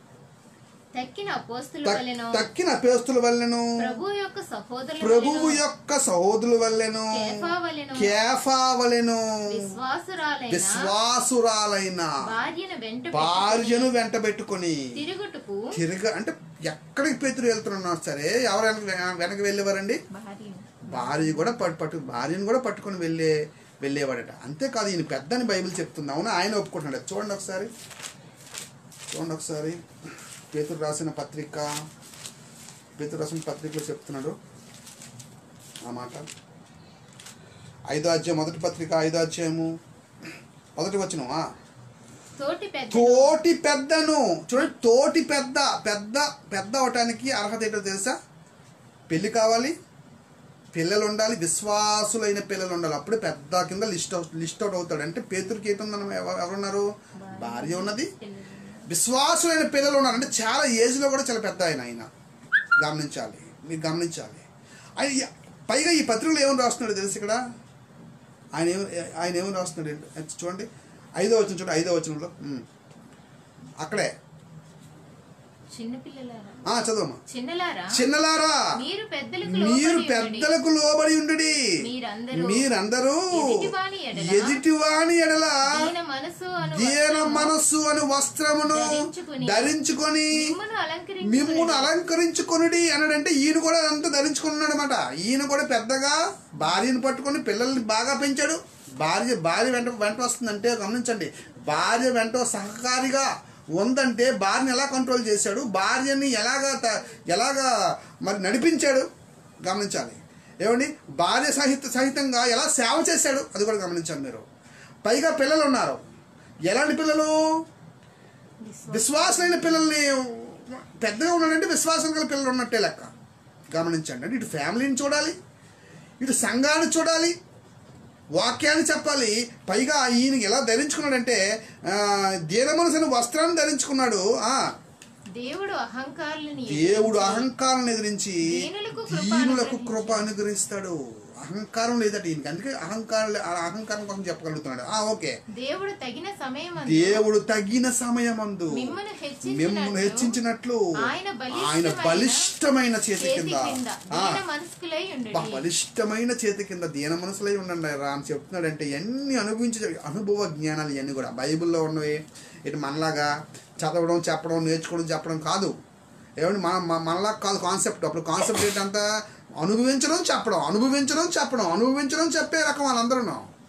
తక్కిన అపోస్తుల తక్- వలెను తక్కిన అపేస్తుల వల్లెను ప్రభు యొక్క సహోదరుల ప్రభువు వలెను, యొక్క సహోదరుల వల్లెను కేఫా వలెను, కేఫా వలెను విశ్వాసురాలైన విశ్వాసురాలైన భార్యను వెంట భార్యను వెంట పెట్టుకొని తిరుగుటకు తిరగ అంటే ఎక్కడికి పేతురు వెళ్తున్నా సరే ఎవరు వెనక వెనక వెళ్ళేవారండి భార్యను భార్య కూడా పట్టు పట్టు భార్యను కూడా పట్టుకొని వెళ్ళే వెళ్ళేవాడట అంతేకాదు ఈయన పెద్దని బైబిల్ చెప్తుంది అవునా ఆయన ఒప్పుకుంటున్నాడు చూడండి ఒకసారి చూడండి ఒకసారి పేతురు రాసిన పత్రిక పేతురు రాసిన పత్రికలో చెప్తున్నాడు ఆ మాట ఐదో అధ్యాయం మొదటి పత్రిక ఐదో అధ్యాయము మొదటి వచ్చిన తోటి పెద్ద తోటి పెద్దను చూడండి తోటి పెద్ద పెద్ద పెద్ద అవటానికి అర్హత ఏంటో తెలుసా పెళ్లి కావాలి పిల్లలు ఉండాలి విశ్వాసులైన పిల్లలు ఉండాలి అప్పుడే పెద్ద కింద లిస్ట్ అవుట్ లిస్ట్ అవుట్ అవుతాడు అంటే పేతురికి ఏంటుందన్న ఎవ- ఎవరున్నారు భార్య ఉన్నది విశ్వాసులైన పిల్లలు ఉన్నారు అంటే చాలా ఏజ్లో కూడా చాలా పెద్ద ఆయన ఆయన గమనించాలి మీరు గమనించాలి ఆయన పైగా ఈ పత్రికలో ఏమని రాస్తున్నాడు తెలుసు ఇక్కడ ఆయన ఏం ఆయన ఏమని రాస్తున్నాడు ఏంటి? చూడండి ఐదో వచ్చిన చూడండి ఐదో వచనంలో ఉమ్. అక్కడే చిన్నపిల్లలారా ఆ చదవమ్మా చిన్నలారా చిన్నలారా మీరు పెద్దలకు మీరు లోబడి ఉండుడి. పెద్దలకు లోబడి ఉండుడి మీరందరూ మీరందరూ ఎదుటివాని ఎడల ఎదుటివాని ఎడల దీన మనసు అను దీన వస్త్రము మనస్సు అని వస్త్రమును ధరించుకుని ధరించుకొని మిమ్మును అలంకరించుకుని మిమ్మును అలంకరించుకొనుడి అన్నాడంటే ఈయన కూడా అదంతా ధరించుకున్నాడు అనమాట ఈయన కూడా పెద్దగా భార్యను పట్టుకొని పిల్లల్ని బాగా పెంచాడు భార్య భార్య వెంట వెంట వస్తుందంటే గమనించండి భార్య వెంట సహకారిగా ఉందంటే భార్యని ఎలా కంట్రోల్ చేశాడు భార్యని ఎలాగా త- ఎలాగా మరి నడిపించాడు గమనించాలి ఏమండి భార్య సహిత సహితంగా ఎలా సేవ చేశాడు అది కూడా గమనించాలి మీరు పైగా పిల్లలు ఉన్నారు ఎలాంటి పిల్లలు విశ్వాసమైన పిల్లల్ని పెద్దగా ఉన్నాడంటే విశ్వాసం గల పిల్లలు ఉన్నట్టే లెక్క గమనించండి అంటే ఇటు ఫ్యామిలీని చూడాలి ఇటు సంఘాన్ని చూడాలి వాక్యాన్ని చెప్పాలి పైగా ఈయన ఎలా ధరించుకున్నాడంటే ఆ, దీన మనసుని వస్త్రాన్ని ధరించుకున్నాడు ఆ దేవుడు అహంకారులని దేవుడు అహంకారం ఎదిరించి దీనులకు కృప దీనులకు అనుగ్రహించాడు. కృప అనుగ్రహిస్తాడు అహంకారం లేదట ఈయనకి అందుకే అహంకారం లే- ఆ అహంకారం కోసం చెప్పగలుగుతున్నాడు ఆ ఓకే దేవుడు తగిన సమయం దేవుడు తగిన సమయమందు మిమ్మల్ని మిమ్మల్ని హెచ్చించినట్లు ఆయన ఆయన బలిష్టమైన బలిష్టమైన చేతి చేతి కింద కింద ఆ, దీన మనస్కులై ఉండు బా, బలిష్టమైన చేతి కింద దీన మనసులై ఉండండి రా అని చెప్తున్నాడంటే ఎన్ని అనుభవించే అనుభవ జ్ఞానాలు ఇవన్నీ కూడా బైబిల్లో ఉన్నవి ఇటు మనలాగా చదవడం చెప్పడం నేర్చుకోవడం చెప్పడం కాదు ఏమండి మన మన- మనలా కాదు కాన్సెప్ట్ అప్పుడు కాన్సెప్ట్ ఏంటంతా అనుభవించడం చెప్పడం అనుభవించడం చెప్పడం అనుభవించడం చెప్పే రకం వాళ్ళందరూ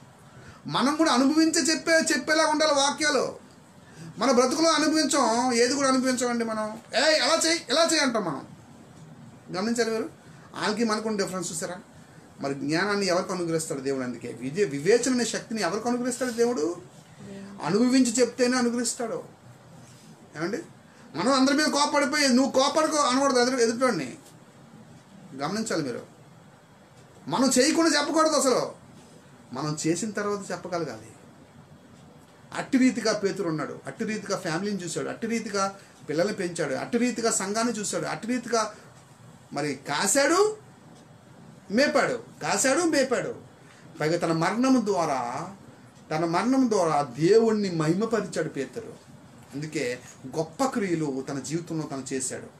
మనం కూడా అనుభవించే చెప్పే చెప్పేలా ఉండాలి వాక్యాలు మన బ్రతుకులో అనుభవించం ఏది కూడా అనుభవించమండి మనం ఏ ఎలా చేయి ఎలా చేయి అంటాం మనం గమనించారు మీరు వాళ్ళకి మనకు డిఫరెన్స్ చూసారా మరి జ్ఞానాన్ని ఎవరికి అనుగ్రహిస్తాడు దేవుడు అందుకే విజయ వివేచన అనే శక్తిని ఎవరికి అనుగ్రహిస్తాడు దేవుడు అనుభవించి చెప్తేనే అనుగ్రహిస్తాడు ఏమండి మనం అందరి మీద కోపడిపోయి నువ్వు కోపడుకో అనకూడదు ఎదురు ఎదుటోడిని గమనించాలి మీరు మనం చేయకుండా చెప్పకూడదు అసలు మనం చేసిన తర్వాత చెప్పగలగాలి అట్టి రీతిగా పేతురు ఉన్నాడు అట్టి రీతిగా ఫ్యామిలీని చూశాడు అట్టి రీతిగా పిల్లల్ని పెంచాడు అట్టి రీతిగా సంఘాన్ని చూశాడు అట్టి రీతిగా మరి కాశాడు మేపాడు కాశాడు మేపాడు పైగా తన మరణం ద్వారా తన మరణం ద్వారా దేవుణ్ణి మహిమపరిచాడు పేతురు అందుకే గొప్ప క్రియలు తన జీవితంలో తను చేశాడు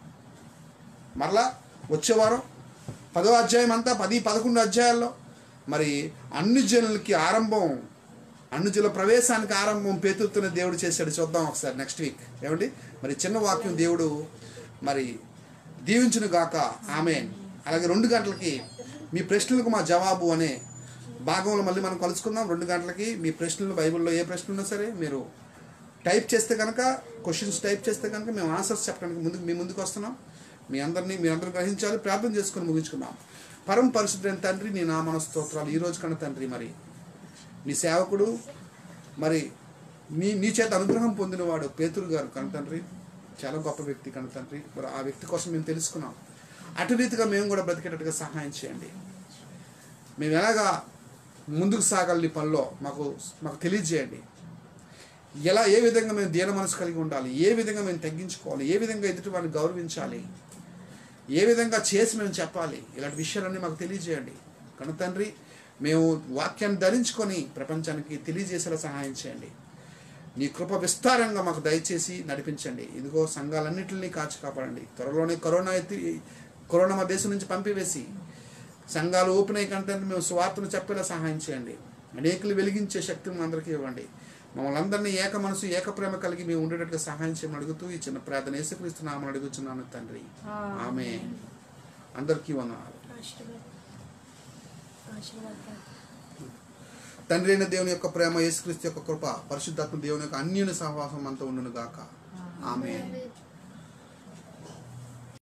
మరలా వచ్చేవారం పదో అధ్యాయం అంతా పది పదకొండు అధ్యాయాల్లో మరి అన్ని జనులకి ఆరంభం అన్ని జనుల ప్రవేశానికి ఆరంభం పేతుతున్న దేవుడు చేశాడు చూద్దాం ఒకసారి నెక్స్ట్ వీక్ ఏమండి మరి చిన్న వాక్యం దేవుడు మరి దీవించును గాక ఆమె అలాగే రెండు గంటలకి మీ ప్రశ్నలకు మా జవాబు అనే భాగంలో మళ్ళీ మనం కలుసుకుందాం రెండు గంటలకి మీ ప్రశ్నలు బైబిల్లో ఏ ప్రశ్న ఉన్నా సరే మీరు టైప్ చేస్తే కనుక క్వశ్చన్స్ టైప్ చేస్తే కనుక మేము ఆన్సర్స్ చెప్పడానికి ముందుకు మీ ముందుకు వస్తున్నాం మీ అందరినీ మీ అందరూ గ్రహించాలి ప్రార్థన చేసుకొని ముగించుకుందాం పరమ పరిశుద్ధమైన తండ్రి నీ నామన స్తోత్రాలు ఈ రోజు కన్నా తండ్రి మరి నీ సేవకుడు మరి నీ నీ చేత అనుగ్రహం పొందినవాడు పేతురు గారు కన్న తండ్రి చాలా గొప్ప వ్యక్తి కన్న తండ్రి మరి ఆ వ్యక్తి కోసం మేము తెలుసుకున్నాం అటు రీతిగా మేము కూడా బ్రతికేటట్టుగా సహాయం చేయండి మేము ఎలాగా ముందుకు సాగాలి ఈ పనిలో మాకు మాకు తెలియజేయండి ఎలా ఏ విధంగా మేము దీన మనసు కలిగి ఉండాలి ఏ విధంగా మేము తగ్గించుకోవాలి ఏ విధంగా ఎదుటి వారిని గౌరవించాలి ఏ విధంగా చేసి మేము చెప్పాలి ఇలాంటి విషయాలన్నీ మాకు తెలియజేయండి కను తండ్రి మేము వాక్యాన్ని ధరించుకొని ప్రపంచానికి తెలియజేసేలా సహాయం చేయండి నీ కృప విస్తారంగా మాకు దయచేసి నడిపించండి ఇదిగో సంఘాలన్నింటినీ కాచి కాపాడండి త్వరలోనే కరోనా ఎత్తి కరోనా మా దేశం నుంచి పంపివేసి సంఘాలు ఓపెన్ అయ్యి కంటే మేము స్వార్థను చెప్పేలా సహాయం చేయండి అనేకులు వెలిగించే శక్తిని అందరికీ ఇవ్వండి మమ్మల్ని అందరినీ ఏక మనసు ఏక ప్రేమ కలిగి మేము ఉండేటట్టుగా సహాయం చేయమని అడుగుతూ ఈ చిన్న ప్రార్థన యేసుక్రీస్తున్నామని అడుగుతున్నాను తండ్రి ఆమె అందరికీ వందనాలు ఆశీర్వాదం ఆశీర్వాదం తండ్రి అయిన దేవుని యొక్క ప్రేమ యేసుక్రీస్తు యొక్క కృప పరిశుద్ధాత్మ దేవుని యొక్క అన్యుని సహవాసం అంతా ఉండును గాక ఆమె ఆమె